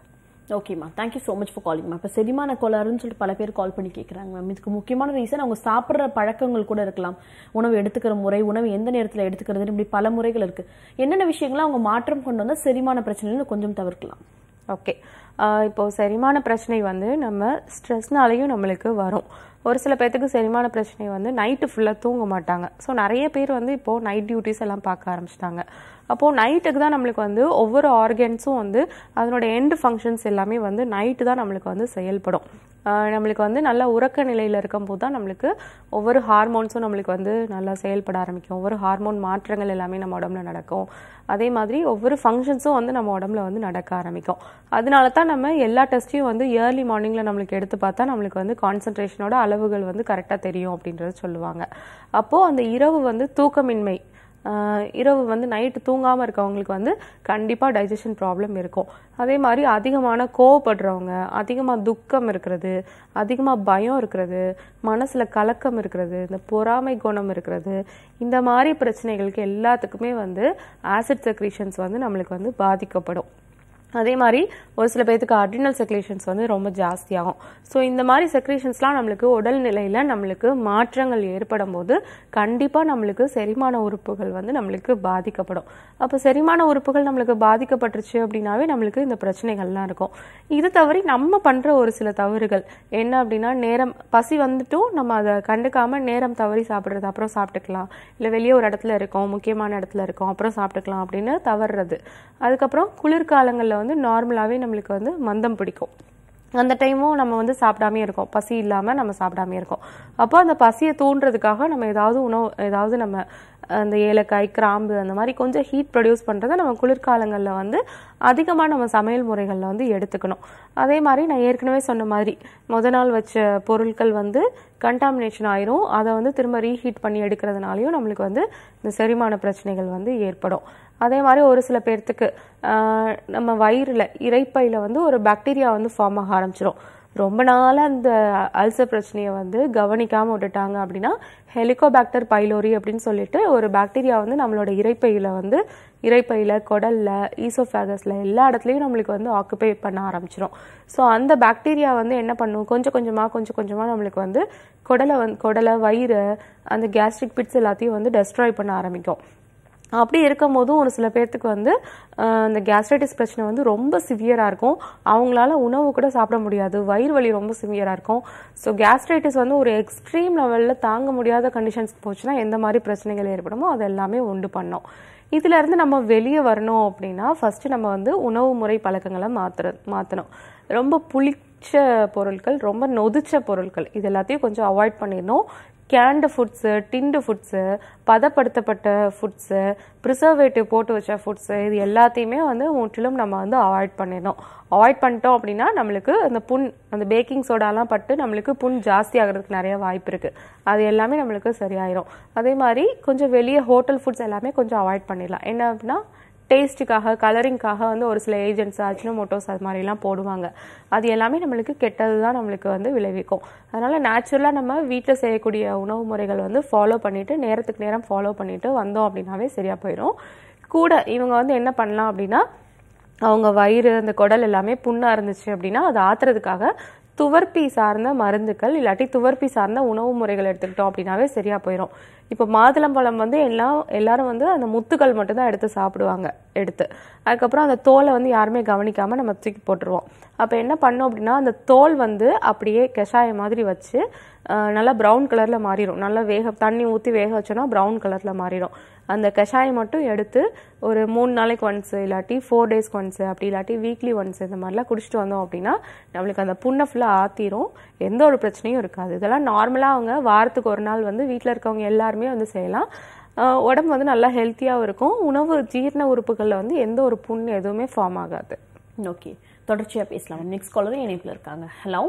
ஓகேம்மா thank you so much for calling ma'am இப்போ செரிமான கோளாறுன்னு சொல்லிட்டு பல பேர் கால் பண்ணி கேட்குறாங்க மேம் இதுக்கு முக்கியமான ரீசன் அவங்க சாப்பிட்ற பழக்கங்கள் கூட இருக்கலாம் உணவு எடுத்துக்கிற முறை உணவு எந்த நேரத்தில் எடுத்துக்கிறது இப்படி பல முறைகள் இருக்கு என்னென்ன விஷயங்களை அவங்க மாற்றம் கொண்டு வந்தால் செரிமான பிரச்சனைகள் கொஞ்சம் தவிர்க்கலாம் ஓகே இப்போ செரிமான பிரச்சனை வந்து நம்ம ஸ்ட்ரெஸ்னாலையும் நம்மளுக்கு வரும் ஒரு சில பேர்த்துக்கு செரிமான பிரச்சனை வந்து நைட்டு ஃபுல்லாக தூங்க மாட்டாங்க ஸோ நிறைய பேர் வந்து இப்போது நைட் டியூட்டிஸ் எல்லாம் பார்க்க ஆரம்பிச்சிட்டாங்க அப்போது நைட்டுக்கு தான் நம்மளுக்கு வந்து ஒவ்வொரு ஆர்கன்ஸும் வந்து அதனோட எண்டு ஃபங்க்ஷன்ஸ் எல்லாமே வந்து நைட்டு தான் நம்மளுக்கு வந்து செயல்படும் ஆஹ் நம்மளுக்கு வந்து நல்ல உறக்க நிலையில் இருக்கும்போது தான் நம்மளுக்கு ஒவ்வொரு ஹார்மோன்ஸும் நம்மளுக்கு வந்து நல்லா செயல்பட ஆரம்பிக்கும் ஒவ்வொரு ஹார்மோன் மாற்றங்கள் எல்லாமே நம்ம உடம்புல நடக்கும் அதே மாதிரி ஒவ்வொரு ஃபங்க்ஷன்ஸும் வந்து நம்ம உடம்புல வந்து நடக்க ஆரம்பிக்கும் அதனால தான் நம்ம எல்லா டெஸ்ட்டையும் வந்து ஏர்லி மார்னிங்கில் நம்மளுக்கு எடுத்து பார்த்தா நம்மளுக்கு வந்து கான்சன்ட்ரேஷனோட அளவுகள் வந்து கரெக்டாக தெரியும் அப்படின்றது சொல்லுவாங்க அப்போது அந்த இரவு வந்து தூக்கமின்மை ஆஹ் இரவு வந்து நைட்டு தூங்காமல் இருக்கவங்களுக்கு வந்து கண்டிப்பாக டைஜஷன் ப்ராப்ளம் இருக்கும் அதே மாதிரி அதிகமான கோவப்படுறவங்க அதிகமாக துக்கம் இருக்கிறது அதிகமாக பயம் இருக்கிறது மனசில் கலக்கம் இருக்கிறது இந்த பொறாமை குணம் இருக்கிறது இந்த மாதிரி பிரச்சனைகளுக்கு எல்லாத்துக்குமே வந்து ஆசிட் செக்ரீஷன்ஸ் வந்து நம்மளுக்கு வந்து பாதிக்கப்படும் அதே மாதிரி ஒரு சில பேர்த்துக்கு அட்ரினல் செக்ரேஷன்ஸ் வந்து ரொம்ப ஜாஸ்தியாகும் ஸோ இந்த மாதிரி செக்ரேஷன்ஸ்லாம் நம்மளுக்கு உடல் நிலையில் நம்மளுக்கு மாற்றங்கள் ஏற்படும் போது கண்டிப்பாக நம்மளுக்கு செரிமான உறுப்புகள் வந்து நம்மளுக்கு பாதிக்கப்படும் அப்போ செரிமான உறுப்புகள் நம்மளுக்கு பாதிக்கப்பட்டுருச்சு அப்படின்னாவே நம்மளுக்கு இந்த பிரச்சனைகள்லாம் இருக்கும் இது தவிர நம்ம பண்ணுற ஒரு சில தவறுகள் என்ன அப்படின்னா நேரம் பசி வந்துட்டும் நம்ம அதை கண்டுக்காம நேரம் தவறி சாப்பிட்றது அப்புறம் சாப்பிட்டுக்கலாம் இல்லை வெளியே ஒரு இடத்துல இருக்கோம் முக்கியமான இடத்துல இருக்கோம் அப்புறம் சாப்பிட்டுக்கலாம் அப்படின்னு தவறுறது அதுக்கப்புறம் குளிர்காலங்களில் வந்து நார்மலாகவே நம்மளுக்கு வந்து மந்தம் பிடிக்கும் அந்த டைமும் நம்ம வந்து சாப்பிடாமே இருக்கோம் பசி இல்லாமல் நம்ம சாப்பிடாமே இருக்கோம் அப்போ அந்த பசியை தூண்டுறதுக்காக நம்ம ஏதாவது உணவு ஏதாவது நம்ம அந்த ஏலக்காய் கிராம்பு அந்த மாதிரி கொஞ்சம் ஹீட் ப்ரொடியூஸ் பண்ணுறதை நம்ம குளிர்காலங்களில் வந்து அதிகமாக நம்ம சமையல் முறைகளில் வந்து எடுத்துக்கணும் அதே மாதிரி நான் ஏற்கனவே சொன்ன மாதிரி முத நாள் வச்ச பொருட்கள் வந்து கண்டாமினேஷன் ஆயிரும் அதை வந்து திரும்ப ரீஹீட் பண்ணி எடுக்கிறதுனாலையும் நம்மளுக்கு வந்து இந்த செரிமான பிரச்சனைகள் வந்து ஏற்படும் அதே மாதிரி ஒரு சில பேர்த்துக்கு ஆஹ், நம்ம வயிறில் இறைப்பையில் வந்து ஒரு பாக்டீரியா வந்து ஃபார்ம் ஆக ஆரம்பிச்சிடும் ரொம்ப நாளாக அந்த அல்சர் பிரச்சனையை வந்து கவனிக்காமல் விட்டுட்டாங்க அப்படின்னா ஹெலிகோபாக்டர் பைலோரி அப்படின்னு சொல்லிட்டு ஒரு பாக்டீரியா வந்து நம்மளோட இறைப்பையில் வந்து இறைப்பையில் குடல்ல ஈசோஃபேகஸில் எல்லா இடத்துலையும் நம்மளுக்கு வந்து ஆக்குபை பண்ண ஆரம்பிச்சிடும் ஸோ அந்த பாக்டீரியா வந்து என்ன பண்ணும் கொஞ்சம் கொஞ்சமாக கொஞ்சம் கொஞ்சமாக நம்மளுக்கு வந்து குடலை வந்து குடலை வயிறு அந்த கேஸ்ட்ரிக் பிட்ஸ் எல்லாத்தையும் வந்து டெஸ்ட்ராய் பண்ண ஆரம்பிக்கும் அப்படி இருக்கும் போதும் ஒரு சில பேர்த்துக்கு வந்து ஆஹ், இந்த கேஸ்ட்ரைட்டிஸ் பிரச்சனை வந்து ரொம்ப சிவியராக இருக்கும் அவங்களால உணவு கூட சாப்பிட முடியாது வயிறு வலி ரொம்ப சிவியராக இருக்கும் ஸோ கேஸ்ட்ரைட்டிஸ் வந்து ஒரு எக்ஸ்ட்ரீம் லெவலில் தாங்க முடியாத கண்டிஷன்ஸ் போச்சுன்னா எந்த மாதிரி பிரச்சனைகள் ஏற்படுமோ அது எல்லாமே உண்டு பண்ணோம் இதுல இருந்து நம்ம வெளியே வரணும் அப்படின்னா ஃபர்ஸ்ட் நம்ம வந்து உணவு முறை பழக்கங்களை மாத்துற மாற்றணும் ரொம்ப புளிச்ச பொருட்கள் ரொம்ப நொதிச்ச பொருட்கள் இது எல்லாத்தையும் கொஞ்சம் அவாய்ட் பண்ணிடணும் கேண்டு ஃபுட்ஸு டிண்டு ஃபுட்ஸு பதப்படுத்தப்பட்ட ஃபுட்ஸு ப்ரிசர்வேட்டிவ் போட்டு வச்ச ஃபுட்ஸு இது எல்லாத்தையுமே வந்து முற்றிலும் நம்ம வந்து அவாய்ட் பண்ணிடணும் அவாய்ட் பண்ணிட்டோம் அப்படின்னா நம்மளுக்கு அந்த புண் அந்த பேக்கிங் சோடாலாம் பட்டு நம்மளுக்கு புண் ஜாஸ்தி ஆகிறதுக்கு நிறைய வாய்ப்பு இருக்குது அது எல்லாமே நம்மளுக்கு சரியாயிரும் அதே மாதிரி கொஞ்சம் வெளியே ஹோட்டல் ஃபுட்ஸ் எல்லாமே கொஞ்சம் அவாய்ட் பண்ணிடலாம் என்ன அப்படின்னா டேஸ்ட்டுக்காக கலரிங்காக வந்து ஒரு சில ஏஜென்ட்ஸ் அஜினோமோட்டோஸ் அது மாதிரிலாம் போடுவாங்க அது எல்லாமே நம்மளுக்கு கெட்டது தான் நம்மளுக்கு வந்து விளைவிக்கும் அதனால் நேச்சுரலாக நம்ம வீட்டில் செய்யக்கூடிய உணவு முறைகள் வந்து ஃபாலோ பண்ணிவிட்டு நேரத்துக்கு நேரம் ஃபாலோ பண்ணிவிட்டு வந்தோம் அப்படின்னாவே சரியாக போயிடும் கூட இவங்க வந்து என்ன பண்ணலாம் அப்படின்னா அவங்க வயிறு அந்த குடல் எல்லாமே புண்ணாக இருந்துச்சு அப்படின்னா அதை ஆத்துறதுக்காக துவர்ப்பி சார்ந்த மருந்துகள் இல்லாட்டி துவர்ப்பி சார்ந்த உணவு முறைகள் எடுத்துக்கிட்டோம் அப்படின்னாவே சரியா போயிடும் இப்போ மாதுளம்பழம் வந்து எல்லாம் எல்லாரும் வந்து அந்த முத்துக்கள் மட்டும்தான் எடுத்து சாப்பிடுவாங்க எடுத்து அதுக்கப்புறம் அந்த தோலை வந்து யாருமே கவனிக்காம நம்ம தூக்கி போட்டுருவோம் அப்போ என்ன பண்ணோம் அப்படின்னா அந்த தோல் வந்து அப்படியே கஷாயம் மாதிரி வச்சு ஆஹ், நல்லா ப்ரௌன் கலரில் மாறிடும் நல்லா வேக தண்ணி ஊற்றி வேக வச்சோன்னா ப்ரௌன் கலரில் மாறிடும் அந்த கஷாயம் மட்டும் எடுத்து ஒரு மூணு நாளைக்கு ஒன்ஸ் இல்லாட்டி ஃபோர் டேஸ்க்கு ஒன்ஸ் அப்படி இல்லாட்டி வீக்லி ஒன்ஸ் இந்த மாதிரிலாம் குடிச்சிட்டு வந்தோம் அப்படின்னா நம்மளுக்கு அந்த புண்ணை ஃபுல்லாக ஆத்திரும் எந்த ஒரு பிரச்சனையும் இருக்காது இதெல்லாம் நார்மலாக அவங்க வாரத்துக்கு ஒரு நாள் வந்து வீட்டில் இருக்கவங்க எல்லாருமே வந்து செய்யலாம் ஆஹ் உடம்பு வந்து நல்லா ஹெல்த்தியாகவும் இருக்கும் உணவு ஜீரண உறுப்புகளில் வந்து எந்த ஒரு புண் எதுவுமே ஃபார்ம் ஆகாது ஓகே தொடர்ச்சியா பேசலாம் நெக்ஸ்ட் காலரும் இணைப்புல இருக்காங்க ஹலோ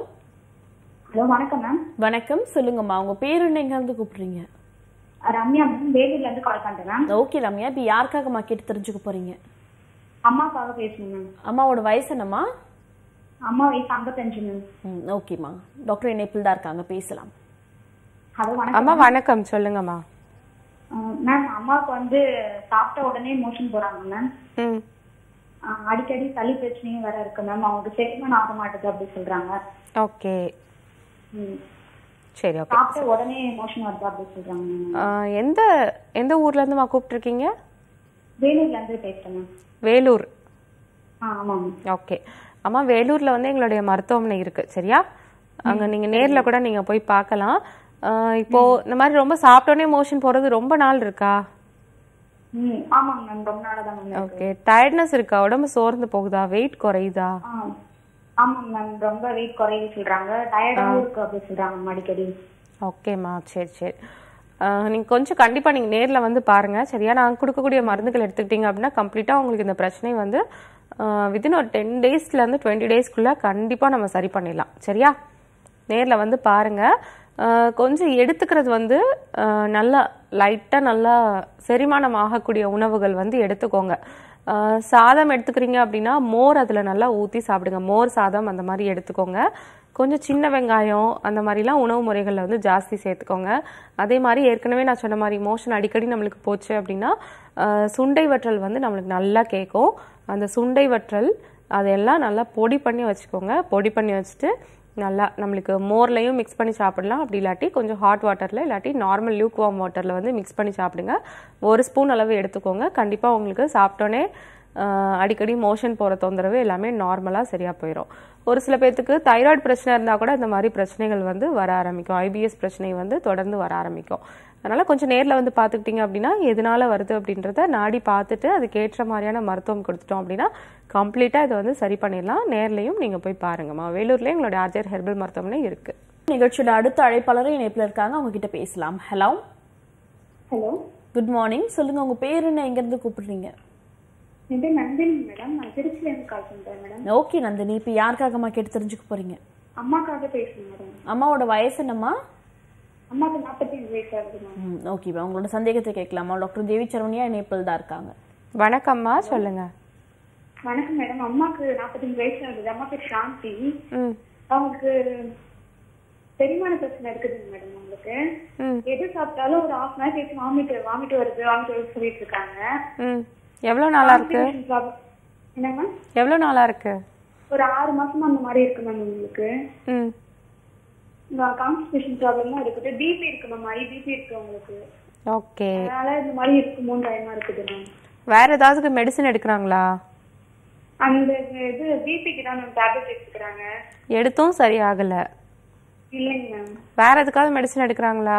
ஹலோ வணக்கம் மேம் வணக்கம் சொல்லுங்கம்மா உங்க பேர் என்ன எங்க இருந்து கூப்பிடுறீங்க ரம்யா மேம் வேலூர்ல இருந்து கால் பண்றேன் மேம் ஓகே ரம்யா இப்போ யாருக்காகம்மா கேட்டு தெரிஞ்சுக்க போறீங்க அம்மாக்காக பேசணும் மேம் அம்மாவோட வயசு என்னம்மா அம்மா வயசு ஐம்பத்தஞ்சு மேம் ம் ஓகேம்மா டாக்டர் இணைப்பில் தான் இருக்காங்க பேசலாம் ஹலோ வணக்கம் அம்மா வணக்கம் சொல்லுங்கம்மா மேம் அம்மாவுக்கு வந்து சாப்பிட்ட உடனே மோஷன் போறாங்க மேம் ம் ஆஹ் அடிக்கடி சளி பிரச்சனையும் வேற இருக்கு மேம் அவங்களுக்கு செரிமானம் ஆக மாட்டேது அப்படி சொல்றாங்க ஓகே ம். சரி ஓகே சாப்பிட்ட உடனே மோஷன் வருது அப்படி சொல்றாங்க மேம் எந்த எந்த ஊர்லேருந்துமா கூப்பிட்ருக்கீங்க வேலூர்ல இருந்து பேசுறேன் மேம் வேலூர் ஆ ஆமா மேம் ஓகே அம்மா வேலூரில் வந்து எங்களுடைய மருத்துவமனை இருக்குது சரியா அங்கே நீங்கள் நேரில் கூட நீங்கள் போய் பார்க்கலாம் ஆஹ் இப்போ இந்த மாதிரி ரொம்ப சாப்பிட்டோன்னே மோஷன் போகிறது ரொம்ப நாள் இருக்கா ம் ஆமாங்க மேம் ரொம்ப நாளா தான் மேம் ஓகே டயர்ட்னஸ் இருக்கா உடம்பு சோர்ந்து போகுதா வெயிட் குறையுதா ஆ ஆமாங்க மேம் ரொம்ப வெயிட் குறையுது சொல்றாங்க டயர்டாவும் இருக்கு அப்படி சொல்றாங்க மேம் அடிக்கடி ஓகேம்மா சரி சரி நீங்கள் கொஞ்சம் கண்டிப்பாக நீங்கள் நேரில் வந்து பாருங்கள் சரியா நான் கொடுக்கக்கூடிய மருந்துகள் எடுத்துக்கிட்டீங்க அப்படின்னா கம்ப்ளீட்டாக உங்களுக்கு இந்த பிரச்சனை வந்து வித்தின் ஒரு டென் டேஸ்லேருந்து டுவெண்ட்டி டேஸ்க்குள்ளே கண்டிப்பாக நம்ம சரி பண்ணிடலாம் சரியா நேரில் வந்து பாருங்கள் கொஞ்சம் எடுத்துக்கிறது வந்து ஆஹ் நல்லா லைட்டாக நல்லா செரிமானம் ஆகக்கூடிய உணவுகள் வந்து எடுத்துக்கோங்க ஆஹ் சாதம் எடுத்துக்கிறீங்க அப்படின்னா மோர் அதில் நல்லா ஊற்றி சாப்பிடுங்க மோர் சாதம் அந்த மாதிரி எடுத்துக்கோங்க கொஞ்சம் சின்ன வெங்காயம் அந்த மாதிரிலாம் உணவு முறைகளில் வந்து ஜாஸ்தி சேர்த்துக்கோங்க அதே மாதிரி ஏற்கனவே நான் சொன்ன மாதிரி மோஷன் அடிக்கடி நம்மளுக்கு போச்சு அப்படின்னா ஆஹ் சுண்டை வற்றல் வந்து நம்மளுக்கு நல்லா கேட்கும் அந்த சுண்டை வற்றல் அதெல்லாம் நல்லா பொடி பண்ணி வச்சுக்கோங்க பொடி பண்ணி வச்சுட்டு நல்லா நம்மளுக்கு மோர்லையும் மிக்ஸ் பண்ணி சாப்பிடலாம் அப்படி இல்லாட்டி கொஞ்சம் ஹாட் வாட்டரில் இல்லாட்டி நார்மல் லியூக் வார்ம் வாட்டரில் வந்து மிக்ஸ் பண்ணி சாப்பிடுங்க ஒரு ஸ்பூன் அளவு எடுத்துக்கோங்க கண்டிப்பாக உங்களுக்கு சாப்பிட்டோன்னே ஆஹ், அடிக்கடி மோஷன் போகிற தொந்தரவு எல்லாமே நார்மலாக சரியாக போயிடும் ஒரு சில பேர்த்துக்கு தைராய்டு பிரச்சனை இருந்தால் கூட இந்த மாதிரி பிரச்சனைகள் வந்து வர ஆரம்பிக்கும் ஐபிஎஸ் பிரச்சனை வந்து தொடர்ந்து வர ஆரம்பிக்கும் அதனால் கொஞ்சம் நேரில் வந்து பார்த்துக்கிட்டிங்க அப்படின்னா எதனால வருது அப்படின்றத நாடி பார்த்துட்டு அதுக்கேற்ற மாதிரியான மருத்துவம் கொடுத்துட்டோம் அப்படின்னா கம்ப்ளீட்டாக இதை வந்து சரி பண்ணிடலாம் நேர்லையும் நீங்கள் போய் பாருங்கம்மா வேலூர்லேயே எங்களோட ஆர்ஜர் ஹெர்பல் மருத்துவமனை இருக்குது நிகழ்ச்சியோட அடுத்த அழைப்பாளரும் இணைப்புல இருக்காங்க அவங்க கிட்ட பேசலாம் ஹலோ ஹலோ குட் மார்னிங் சொல்லுங்க உங்க பேர் என்ன எங்க இருந்து கூப்பிடுறீங்க என் பேர் நந்தினி மேடம் நான் திருச்சில இருந்து கால் பண்றேன் மேடம் ஓகே நந்தினி இப்போ யாருக்காகம்மா கேட்டு தெரிஞ்சுக்க போறீங்க அம்மாக்காக பேசுறேன் மேடம் அம்மாவோட வயசு என்னம்மா அம்மாக்கு நாற்பத்தி அஞ்சு வயசு ஆகுது மேம் ம் ஓகேப்பா உங்களோட சந்தேகத்தை கேட்கலாமா டாக்டர் தேவி சரவணியா இணைப்பில் தான் இருக்காங்க வணக்கம்மா சொல்லுங்க வணக்கம் மேடம் அம்மாக்கு நாற்பத்தஞ்சு வயசு ஆகுது அம்மா பேர் சாந்தி ம் அவங்களுக்கு செரிமான பிரச்சனை இருக்குதுங்க மேடம் அவங்களுக்கு ம் எது சாப்பிட்டாலும் ஒரு ஹாஃப் அன் ஹவர் கழிச்சு வாமிட் வாமிட் வருது வாமிட் வருது சொல்லிட்டு இருக்காங்க ம் எவ்வளோ நாளாக இருக்கு Constipation problem. என்னங்க எவ்வளோ நாளாக இருக்கு ஒரு ஆறு மாசமா அந்த மாதிரி இருக்கு மேம் உங்களுக்கு ம் கான்ஸ்டிபேஷன் ப்ராப்ளமும் இருக்குது பிபி இருக்கு மேம் ஐ பிபி இருக்கு உங்களுக்கு ஓகே அதனால இந்த மாதிரி இருக்குமோன்னு பயமா இருக்குது மேம் வேற ஏதாவது மெடிசன் எடுக்கிறாங்களா அந்த இது பிபிக்கு தான் மேம் டேப்லெட் எடுத்துக்கிறாங்க எடுத்தும் சரியாகலை இல்லைங்க மேம் வேற எதுக்காவது மெடிசன் எடுக்கிறாங்களா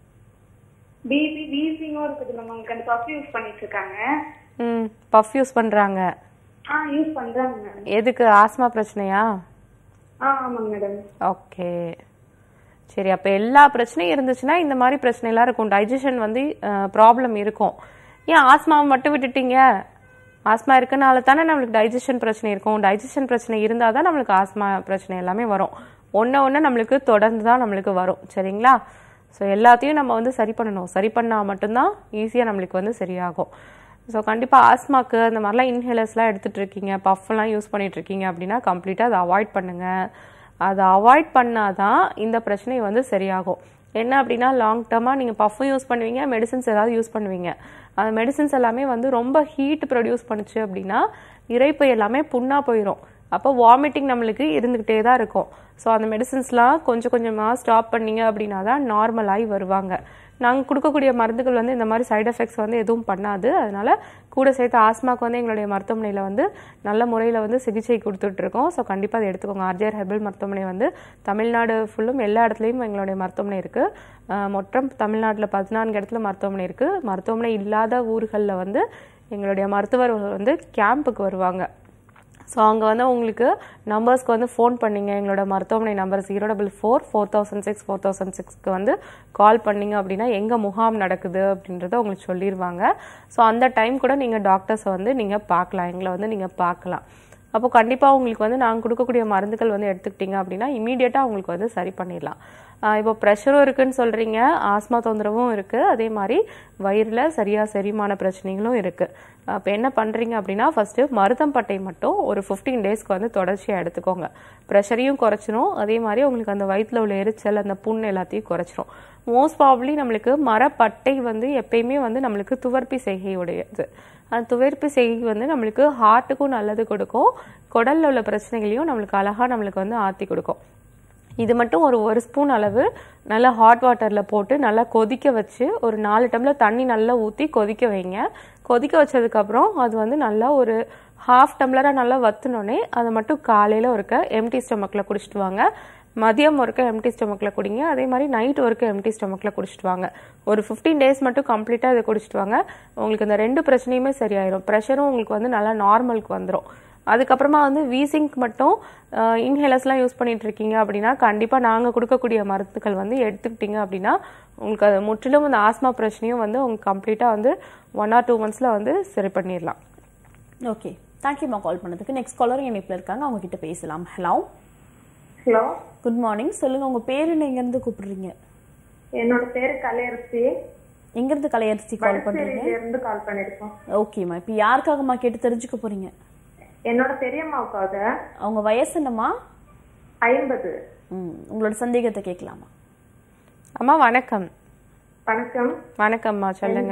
பிபி வீசிங்கும் இருக்குது மேம் அவங்களுக்கு அந்த பஃப் யூஸ் பண்ணிட்டு இருக்காங்க ம் பஃப் யூஸ் பண்ணுறாங்க ஆ யூஸ் பண்றாங்க மேம் எதுக்கு ஆஸ்மா பிரச்சனையா ஆ ஆமாங்க மேடம் ஓகே சரி அப்போ எல்லா பிரச்சனையும் இருந்துச்சுன்னா இந்த மாதிரி பிரச்சனைலாம் இருக்கும் டைஜஷன் வந்து ப்ராப்ளம் இருக்கும் ஏன் ஆஸ்மாவை மட்டும் விட்டுட்டீங்க ஆஸ்மா இருக்கனால தானே நம்மளுக்கு டைஜஷன் பிரச்சனை இருக்கும் டைஜஷன் பிரச்சனை இருந்தால் தான் நம்மளுக்கு ஆஸ்மா பிரச்சனை எல்லாமே வரும் ஒன்று ஒன்று நம்மளுக்கு தொடர்ந்து தான் நம்மளுக்கு வரும் சரிங்களா ஸோ எல்லாத்தையும் நம்ம வந்து சரி பண்ணணும் சரி பண்ணால் மட்டும்தான் ஈஸியாக நம்மளுக்கு வந்து சரியாகும் ஸோ கண்டிப்பாக ஆஸ்மாக்கு அந்த மாதிரிலாம் இன்ஹேலர்ஸ்லாம் எடுத்துகிட்டு இருக்கீங்க பஃப்லாம் யூஸ் பண்ணிட்டு இருக்கீங்க அப்படின்னா கம்ப்ளீட்டாக அதை அவாய்ட் பண்ணுங்கள் அதை அவாய்ட் பண்ணாதான் இந்த பிரச்சனை வந்து சரியாகும் என்ன அப்படின்னா லாங் டர்மாக நீங்கள் பஃப்பும் யூஸ் பண்ணுவீங்க மெடிசின்ஸ் ஏதாவது யூஸ் பண்ணுவீங்க அந்த மெடிசின்ஸ் எல்லாமே வந்து ரொம்ப ஹீட் ப்ரொடியூஸ் பண்ணுச்சு அப்படின்னா இறைப்பை எல்லாமே புண்ணாக போயிடும் அப்போ வாமிட்டிங் நம்மளுக்கு இருந்துக்கிட்டே தான் இருக்கும் ஸோ அந்த மெடிசின்ஸ்லாம் கொஞ்சம் கொஞ்சமாக ஸ்டாப் பண்ணீங்க அப்படின்னா தான் நார்மல் ஆகி வருவாங்க நாங்கள் கொடுக்கக்கூடிய மருந்துகள் வந்து இந்த மாதிரி சைடு எஃபெக்ட்ஸ் வந்து எதுவும் பண்ணாது அதனால கூட சேர்த்து ஆஸ்மாக்கு வந்து எங்களுடைய மருத்துவமனையில் வந்து நல்ல முறையில் வந்து சிகிச்சை கொடுத்துட்ருக்கோம் ஸோ கண்டிப்பாக அதை எடுத்துக்கோங்க ஆர்ஜிஆர் ஹெர்பல் மருத்துவமனை வந்து தமிழ்நாடு ஃபுல்லும் எல்லா இடத்துலையும் எங்களுடைய மருத்துவமனை இருக்குது மொத்தம் தமிழ்நாட்டில் பதினான்கு இடத்துல மருத்துவமனை இருக்குது மருத்துவமனை இல்லாத ஊர்களில் வந்து எங்களுடைய மருத்துவர்கள் வந்து கேம்புக்கு வருவாங்க ஸோ அங்கே வந்து உங்களுக்கு நம்பர்ஸ்க்கு வந்து ஃபோன் பண்ணீங்க எங்களோட மருத்துவமனை number zero double four four thousand six four thousand சிக்ஸ்க்கு வந்து கால் பண்ணீங்க அப்படின்னா எங்கே முகாம் நடக்குது அப்படின்றத உங்களுக்கு சொல்லிடுவாங்க ஸோ அந்த டைம் கூட நீங்கள் டாக்டர்ஸை வந்து நீங்கள் பார்க்கலாம் எங்களை வந்து நீங்கள் பார்க்கலாம் அப்போ கண்டிப்பாக உங்களுக்கு வந்து நாங்கள் கொடுக்கக்கூடிய மருந்துகள் வந்து எடுத்துக்கிட்டீங்க அப்படின்னா இமீடியட்டாக உங்களுக்கு வந்து சரி பண்ணிடலாம் ஆஹ் இப்போ ப்ரெஷரும் இருக்குன்னு சொல்கிறீங்க ஆஸ்மா தொந்தரவும் இருக்குது அதே மாதிரி வயிறில் சரியாக செரிமான பிரச்சனைகளும் இருக்குது அப்போ என்ன பண்ணுறீங்க அப்படின்னா ஃபஸ்ட்டு மருதம் பட்டை மட்டும் ஒரு ஃபிஃப்டீன் டேஸ்க்கு வந்து தொடர்ச்சியாக எடுத்துக்கோங்க ப்ரெஷரையும் குறைச்சிரும் அதே மாதிரி உங்களுக்கு அந்த வயிற்றில் உள்ள எரிச்சல் அந்த புண் எல்லாத்தையும் குறைச்சிரும் மோஸ்ட் ப்ராப்ளி நம்மளுக்கு மரப்பட்டை வந்து எப்பயுமே வந்து நம்மளுக்கு துவர்ப்பி செய்கையுடையது அந்த துவர்ப்பு செய்கை வந்து நம்மளுக்கு ஹார்ட்டுக்கும் நல்லது கொடுக்கும் குடல்ல உள்ள பிரச்சனைகளையும் நம்மளுக்கு அழகா நம்மளுக்கு வந்து ஆற்றி கொடுக்கும் இது மட்டும் ஒரு ஒரு ஸ்பூன் அளவு நல்லா ஹாட் வாட்டரில் போட்டு நல்லா கொதிக்க வச்சு ஒரு நாலு டம்ளர் தண்ணி நல்லா ஊற்றி கொதிக்க வைங்க கொதிக்க வச்சதுக்கப்புறம் அது வந்து நல்லா ஒரு ஹாஃப் டம்ளராக நல்லா வத்துனோடனே அதை மட்டும் காலையில் ஒருக்க எம்டி ஸ்டொமக்கில் குடிச்சிட்டு வாங்க மதியம் ஒருக்க எம்டி ஸ்டொமக்கில் குடிங்க அதே மாதிரி நைட் ஒருக்க எம்டி ஸ்டொமக்கில் குடிச்சிட்டு வாங்க ஒரு ஃபிஃப்டீன் டேஸ் மட்டும் கம்ப்ளீட்டாக இதை குடிச்சிட்டு வாங்க உங்களுக்கு இந்த ரெண்டு பிரச்சனையுமே சரியாயிரும் ப்ரெஷரும் உங்களுக்கு வந்து நல்லா நார்மலுக்கு வந்துடும் அதுக்கப்புறமா வந்து வீசிங்க்கு மட்டும் இன்ஹேலர்ஸ்லாம் யூஸ் பண்ணிட்டு இருக்கீங்க அப்படின்னா கண்டிப்பாக நாங்கள் கொடுக்கக்கூடிய மருந்துகள் வந்து எடுத்துக்கிட்டீங்க அப்படின்னா உங்களுக்கு அது முற்றிலும் அந்த ஆஸ்மா பிரச்சனையும் வந்து உங்களுக்கு கம்ப்ளீட்டாக வந்து ஒன் ஆர் டூ மந்த்ஸில் வந்து சரி பண்ணிடலாம் ஓகே தேங்க்யூமா கால் பண்ணதுக்கு நெக்ஸ்ட் காலர் இணைப்பில் இருக்காங்க அவங்க கிட்ட பேசலாம் ஹலோ ஹலோ குட் மார்னிங் சொல்லுங்க உங்க பேர் என்ன எங்கேருந்து கூப்பிடுறீங்க என்னோட பேரு கலையரசி எங்கேருந்து கலையரிசி கால் பண்றீங்க வடசேரியில இருந்து கால் பண்ணிருக்கோம் ஓகேம்மா இப்போ யாருக்காகம்மா கேட்டு தெரிஞ்சுக்க போறீங்க என்னோட பெரியம்மாவுக்காக அவங்க வயசு என்னம்மா ஐம்பது ம் உங்களோட சந்தேகத்தை கேட்கலாமா அம்மா வணக்கம் வணக்கம் வணக்கம்மா சொல்லுங்க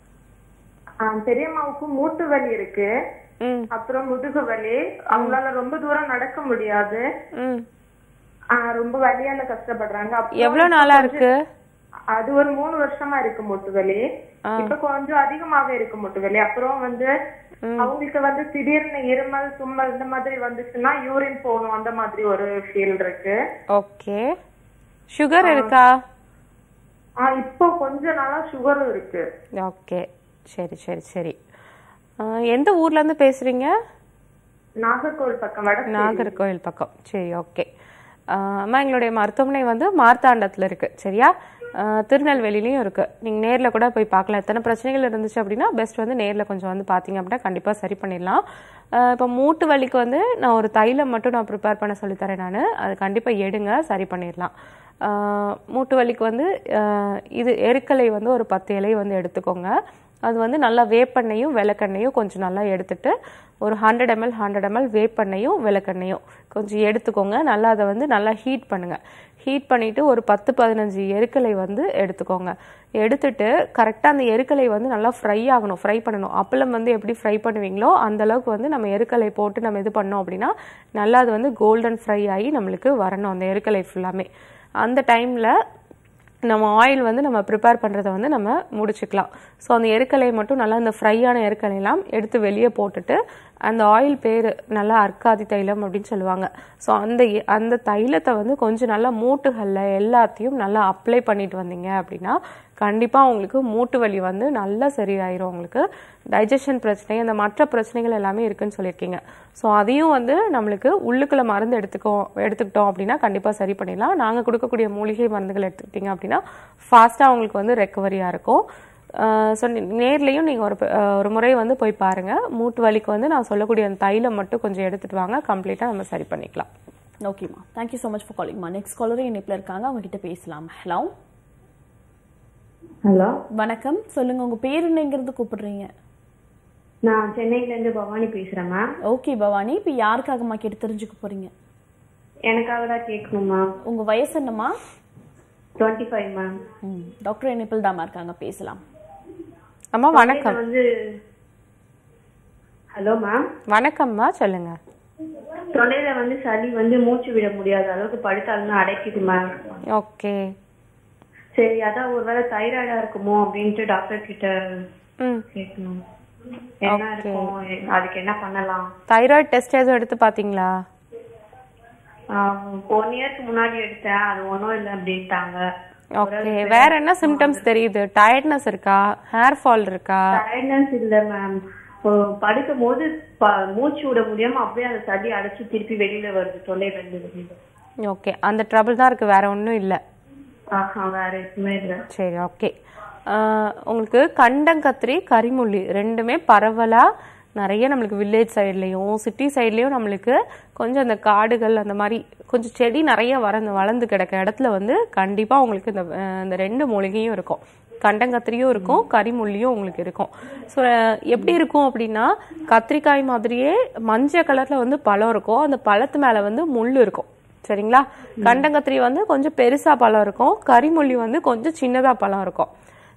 ஆ, பெரியம்மாவுக்கு மூட்டு வலி இருக்கு ம் அப்புறம் முதுகு வலி அவங்களால ரொம்ப தூரம் நடக்க முடியாது ம் ஆ, ரொம்ப வலியால கஷ்டப்படுறாங்க அப்புறம் எவ்வளோ நாளா இருக்கு அது ஒரு மூணு வருஷமா இருக்கு மூட்டு வலி இப்ப கொஞ்சம் அதிகமாவே இருக்கு மூட்டு வலி அப்புறம் வந்து அவங்களுக்கு வந்து திடீர்னு இருமல் தும்மல் இந்த மாதிரி வந்துச்சுன்னா யூரின் போகணும் அந்த மாதிரி ஒரு ஃபீல் இருக்கு ஓகே சுகர் இருக்கா ஆ இப்போ கொஞ்ச நாளா சுகரும் இருக்கு ஓகே சரி சரி சரி ஆ, எந்த ஊர்ல இருந்து பேசுறீங்க நாகர்கோவில் பக்கம் வட நாகர்கோவில் பக்கம் சரி ஓகே அம்மா எங்களுடைய மருத்துவமனை வந்து மார்த்தாண்டத்தில் இருக்கு சரியா ஆ, திருநெல்வேலிலையும் இருக்கு நீங்க நேர்ல கூட போய் பார்க்கலாம் எத்தனை பிரச்சனைகள் இருந்துச்சு அப்படின்னா பெஸ்ட் வந்து நேர்ல கொஞ்சம் வந்து பாத்தீங்க அப்படின்னா கண்டிப்பா சரி பண்ணிடலாம் ஆ, இப்போ மூட்டு வலிக்கு வந்து நான் ஒரு தைலம் மட்டும் நான் ப்ரிப்பேர் பண்ண சொல்லித்தரேன் நான் அது கண்டிப்பா எடுங்க சரி பண்ணிடலாம் ஆ, மூட்டு வலிக்கு வந்து ஆ, இது எருக்கலை வந்து ஒரு பத்து இலை வந்து எடுத்துக்கோங்க அது வந்து நல்லா வேப்பெண்ணையும் விளக்கெண்ணையும் கொஞ்சம் நல்லா எடுத்துட்டு ஒரு ஹண்ட்ரட் எம்எல் ஹண்ட்ரட் எம்எல் வேப்பெண்ணையும் விளக்கெண்ணையும் கொஞ்சம் எடுத்துக்கோங்க நல்லா அதை வந்து நல்லா ஹீட் பண்ணுங்க ஹீட் பண்ணிட்டு ஒரு பத்து பதினஞ்சு எருக்கலை வந்து எடுத்துக்கோங்க எடுத்துட்டு கரெக்டாக அந்த எருக்கலை வந்து நல்லா ஃப்ரை ஆகணும் ஃப்ரை பண்ணணும் அப்பளம் வந்து எப்படி ஃப்ரை பண்ணுவீங்களோ அந்த அளவுக்கு வந்து நம்ம எருக்கலை போட்டு நம்ம இது பண்ணோம் அப்படின்னா நல்லா அது வந்து கோல்டன் ஃப்ரை ஆகி நம்மளுக்கு வரணும் அந்த எருக்கலை ஃபுல்லாமே அந்த டைமில் நம்ம ஆயில் வந்து நம்ம ப்ரிப்பேர் பண்ணுறதை வந்து நம்ம முடிச்சுக்கலாம் ஸோ அந்த எருக்கலை மட்டும் நல்லா இந்த ஃப்ரையான எருக்கலையெல்லாம் எடுத்து வெளியே போட்டுட்டு அந்த ஆயில் பேர் நல்லா அர்க்காதி தைலம் அப்படின்னு சொல்லுவாங்க ஸோ அந்த எ- அந்த தைலத்தை வந்து கொஞ்சம் நல்லா மூட்டுகளில் எல்லாத்தையும் நல்லா அப்ளை பண்ணிட்டு வந்தீங்க அப்படின்னா கண்டிப்பாக உங்களுக்கு மூட்டு வலி வந்து நல்லா சரியாயிரும் உங்களுக்கு டைஜஷன் பிரச்சனை அந்த மற்ற பிரச்சனைகள் எல்லாமே இருக்குன்னு சொல்லியிருக்கீங்க ஸோ அதையும் வந்து நம்மளுக்கு உள்ளுக்குள்ள மருந்து எடுத்துக்கோ எடுத்துக்கிட்டோம் அப்படின்னா கண்டிப்பாக சரி பண்ணிடலாம் நாங்கள் கொடுக்கக்கூடிய மூலிகை மருந்துகள் எடுத்துக்கிட்டீங்க அப்படின்னா ஃபாஸ்ட்டாக உங்களுக்கு வந்து ரெக்கவரியாக இருக்கும் ஸோ நேர்லேயும் நீங்கள் ஒரு ப- அஹ் ஒரு முறை வந்து போய் பாருங்கள் மூட்டு வலிக்கு வந்து நான் சொல்லக்கூடிய அந்த தைலம் மட்டும் கொஞ்சம் எடுத்துட்டு வாங்க கம்ப்ளீட்டாக நம்ம சரி பண்ணிக்கலாம் ஓகேம்மா தேங்க்யூ ஸோ மச் ஃபார் காலிங்மா நெக்ஸ்ட் காலரும் இணைப்பில் இருக்காங்க அவங்க கிட்ட பேசலாம் ஹலோ ஹலோ வணக்கம் சொல்லுங்க உங்க பேர் என்னங்கிறது கூப்பிடுறீங்க நான் சென்னையில இருந்து பவானி பேசுறேன் மேம் ஓகே பவானி இப்போ யாருக்காகம்மா கேட்டு தெரிஞ்சுக்க போறீங்க எனக்காக தான் கேட்கணும் மேம் உங்க வயசு என்னம்மா twenty five ma'am hmm doctor இணைப்பில் தாமா இருக்காங்க பேசலாம் அம்மா வணக்கம் வந்து ஹலோ மேம் வணக்கம்மா சொல்லுங்க தொண்டையில வந்து சளி வந்து மூச்சு விட முடியாத அளவுக்கு படுத்தாலுமே அடைக்குது மேம் ஓகே சரி அதான் ஒருவேளை தைராய்டா இருக்குமோ அப்படின்ட்டு டாக்டர் கிட்ட ம் கேட்கணும் என்ன இருக்கும் அதுக்கு என்ன பண்ணலாம் தைராய்டு டெஸ்ட் எதுவும் எடுத்து பார்த்தீங்களா ஒன் இயர்க்கு முன்னாடி எடுத்தேன் அது ஒன்றும் இல்லை அப்படின்ட்டாங்க ஓகே வேற என்ன சிம்டம்ஸ் தெரியுது டயர்ட்னஸ் இருக்கா ஹேர் ஃபால் இருக்கா டயர்ட்னஸ் இல்ல மேம் படுக்கும் போது ப- மூச்சு விட முடியாம அப்படியே அந்த சளி அடைச்சு திருப்பி வெளியில வருது தொண்டையில இருந்து வெளியில ஓகே அந்த ட்ரபிள் தான் இருக்கு வேற ஒன்றும் இல்லை ஆஹா வேற எதுவுமே இல்ல சரி ஓகே உங்களுக்கு கண்டங்கத்திரி கரிமுள்ளி ரெண்டுமே பரவலா நிறைய நம்மளுக்கு வில்லேஜ் சைட்லேயும் சிட்டி சைட்லேயும் நம்மளுக்கு கொஞ்சம் அந்த காடுகள் அந்த மாதிரி கொஞ்சம் செடி நிறைய வளர்ந்து வளர்ந்து கிடக்க இடத்துல வந்து கண்டிப்பாக உங்களுக்கு இந்த அஹ், இந்த ரெண்டு மூலிகையும் இருக்கும் கண்டங்கத்திரியும் இருக்கும் கரிமுள்ளியும் உங்களுக்கு இருக்கும் ஸோ எப்படி இருக்கும் அப்படின்னா கத்திரிக்காய் மாதிரியே மஞ்சள் கலரில் வந்து பழம் இருக்கும் அந்த பழத்து மேலே வந்து முள் இருக்கும் சரிங்களா கண்டங்கத்திரி வந்து கொஞ்சம் பெருசா பழம் இருக்கும் கரிமுள்ளி வந்து கொஞ்சம் சின்னதா பழம் இருக்கும்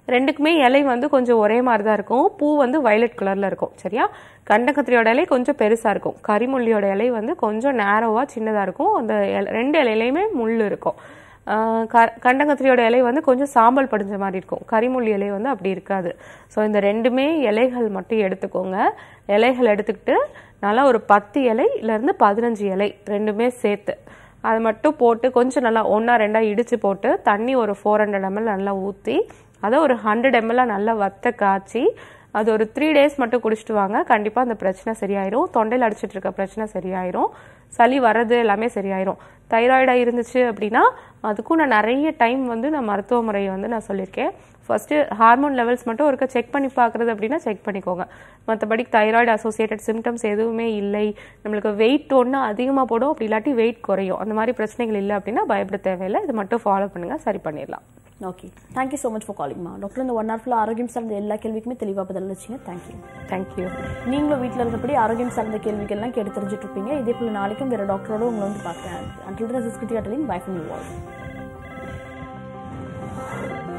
ரெண்டுக்குமே இலை வந்து கொஞ்சம் ஒரே மாதிரி தான் இருக்கும் பூ வந்து வயலட் கலரில் இருக்கும் சரியா கண்டங்கத்திரியோட இலை கொஞ்சம் பெருசாக இருக்கும் கரிமுள்ளியோட இலை வந்து கொஞ்சம் நேரோவாக சின்னதாக இருக்கும் அந்த இல- ரெண்டு இலையிலையுமே முள் இருக்கும் ஆஹ் க கண்டங்கத்திரியோட இலை வந்து கொஞ்சம் சாம்பல் படிஞ்ச மாதிரி இருக்கும் கரிமுள்ளி இலை வந்து அப்படி இருக்காது ஸோ இந்த ரெண்டுமே இலைகள் மட்டும் எடுத்துக்கோங்க இலைகள் எடுத்துக்கிட்டு நல்லா ஒரு பத்து இலையிலேருந்து பதினஞ்சு இலை ரெண்டுமே சேர்த்து அது மட்டும் போட்டு கொஞ்சம் நல்லா ஒன்றா ரெண்டாக இடித்து போட்டு தண்ணி ஒரு ஃபோர் ஹண்ட்ரட் எம்எல் நல்லா ஊற்றி அதை ஒரு ஹண்ட்ரட் எம்எல்ல நல்லா வத்த காய்ச்சி அது ஒரு த்ரீ டேஸ் மட்டும் குடிச்சிட்டு வாங்க கண்டிப்பாக அந்த பிரச்சனை சரியாயிரும் தொண்டையில் அடிச்சிட்டு இருக்க பிரச்சனை சரியாயிரும் சளி வர்றது எல்லாமே சரியாயிரும் தைராய்டாக இருந்துச்சு அப்படின்னா அதுக்கும் நான் நிறைய டைம் வந்து நான் மருத்துவ முறையை வந்து நான் சொல்லியிருக்கேன் ஃபர்ஸ்ட் ஹார்மோன் லெவல்ஸ் மட்டும் ஒருக்க செக் பண்ணி பார்க்குறது அப்படின்னா செக் பண்ணிக்கோங்க மற்றபடி தைராய்டு அசோசியேட்டட் சிம்டம்ஸ் எதுவுமே இல்லை நம்மளுக்கு வெயிட் ஒன்று அதிகமாக போடும் அப்படி இல்லாட்டி வெயிட் குறையும் அந்த மாதிரி பிரச்சனைகள் இல்லை அப்படின்னா பயப்பட தேவையில்லை இது மட்டும் ஃபாலோ பண்ணுங்க சரி பண்ணிடலாம் okay thank you so much for காலிங்மா டாக்டர் இந்த ஒன் ஹவர் ஃபுல்லாக ஆரோக்கியம் சார்ந்த எல்லா கேள்விக்குமே தெளிவாக பதில் வச்சிங்க தேங்க்யூ தேங்க்யூ நீங்களும் வீட்டில் இருந்தபடி ஆரோக்கியம் சார்ந்த கேள்விகள்லாம் கேட்டு தெரிஞ்சுட்டு இருப்பீங்க இதே போல் நாளைக்கும் வேறு டாக்டரோட உங்களை வந்து பார்க்குறேன் அண்டில் திஸ் இஸ் கிரிட்டி அட்டலிங் பை ஃப்ரம் யூ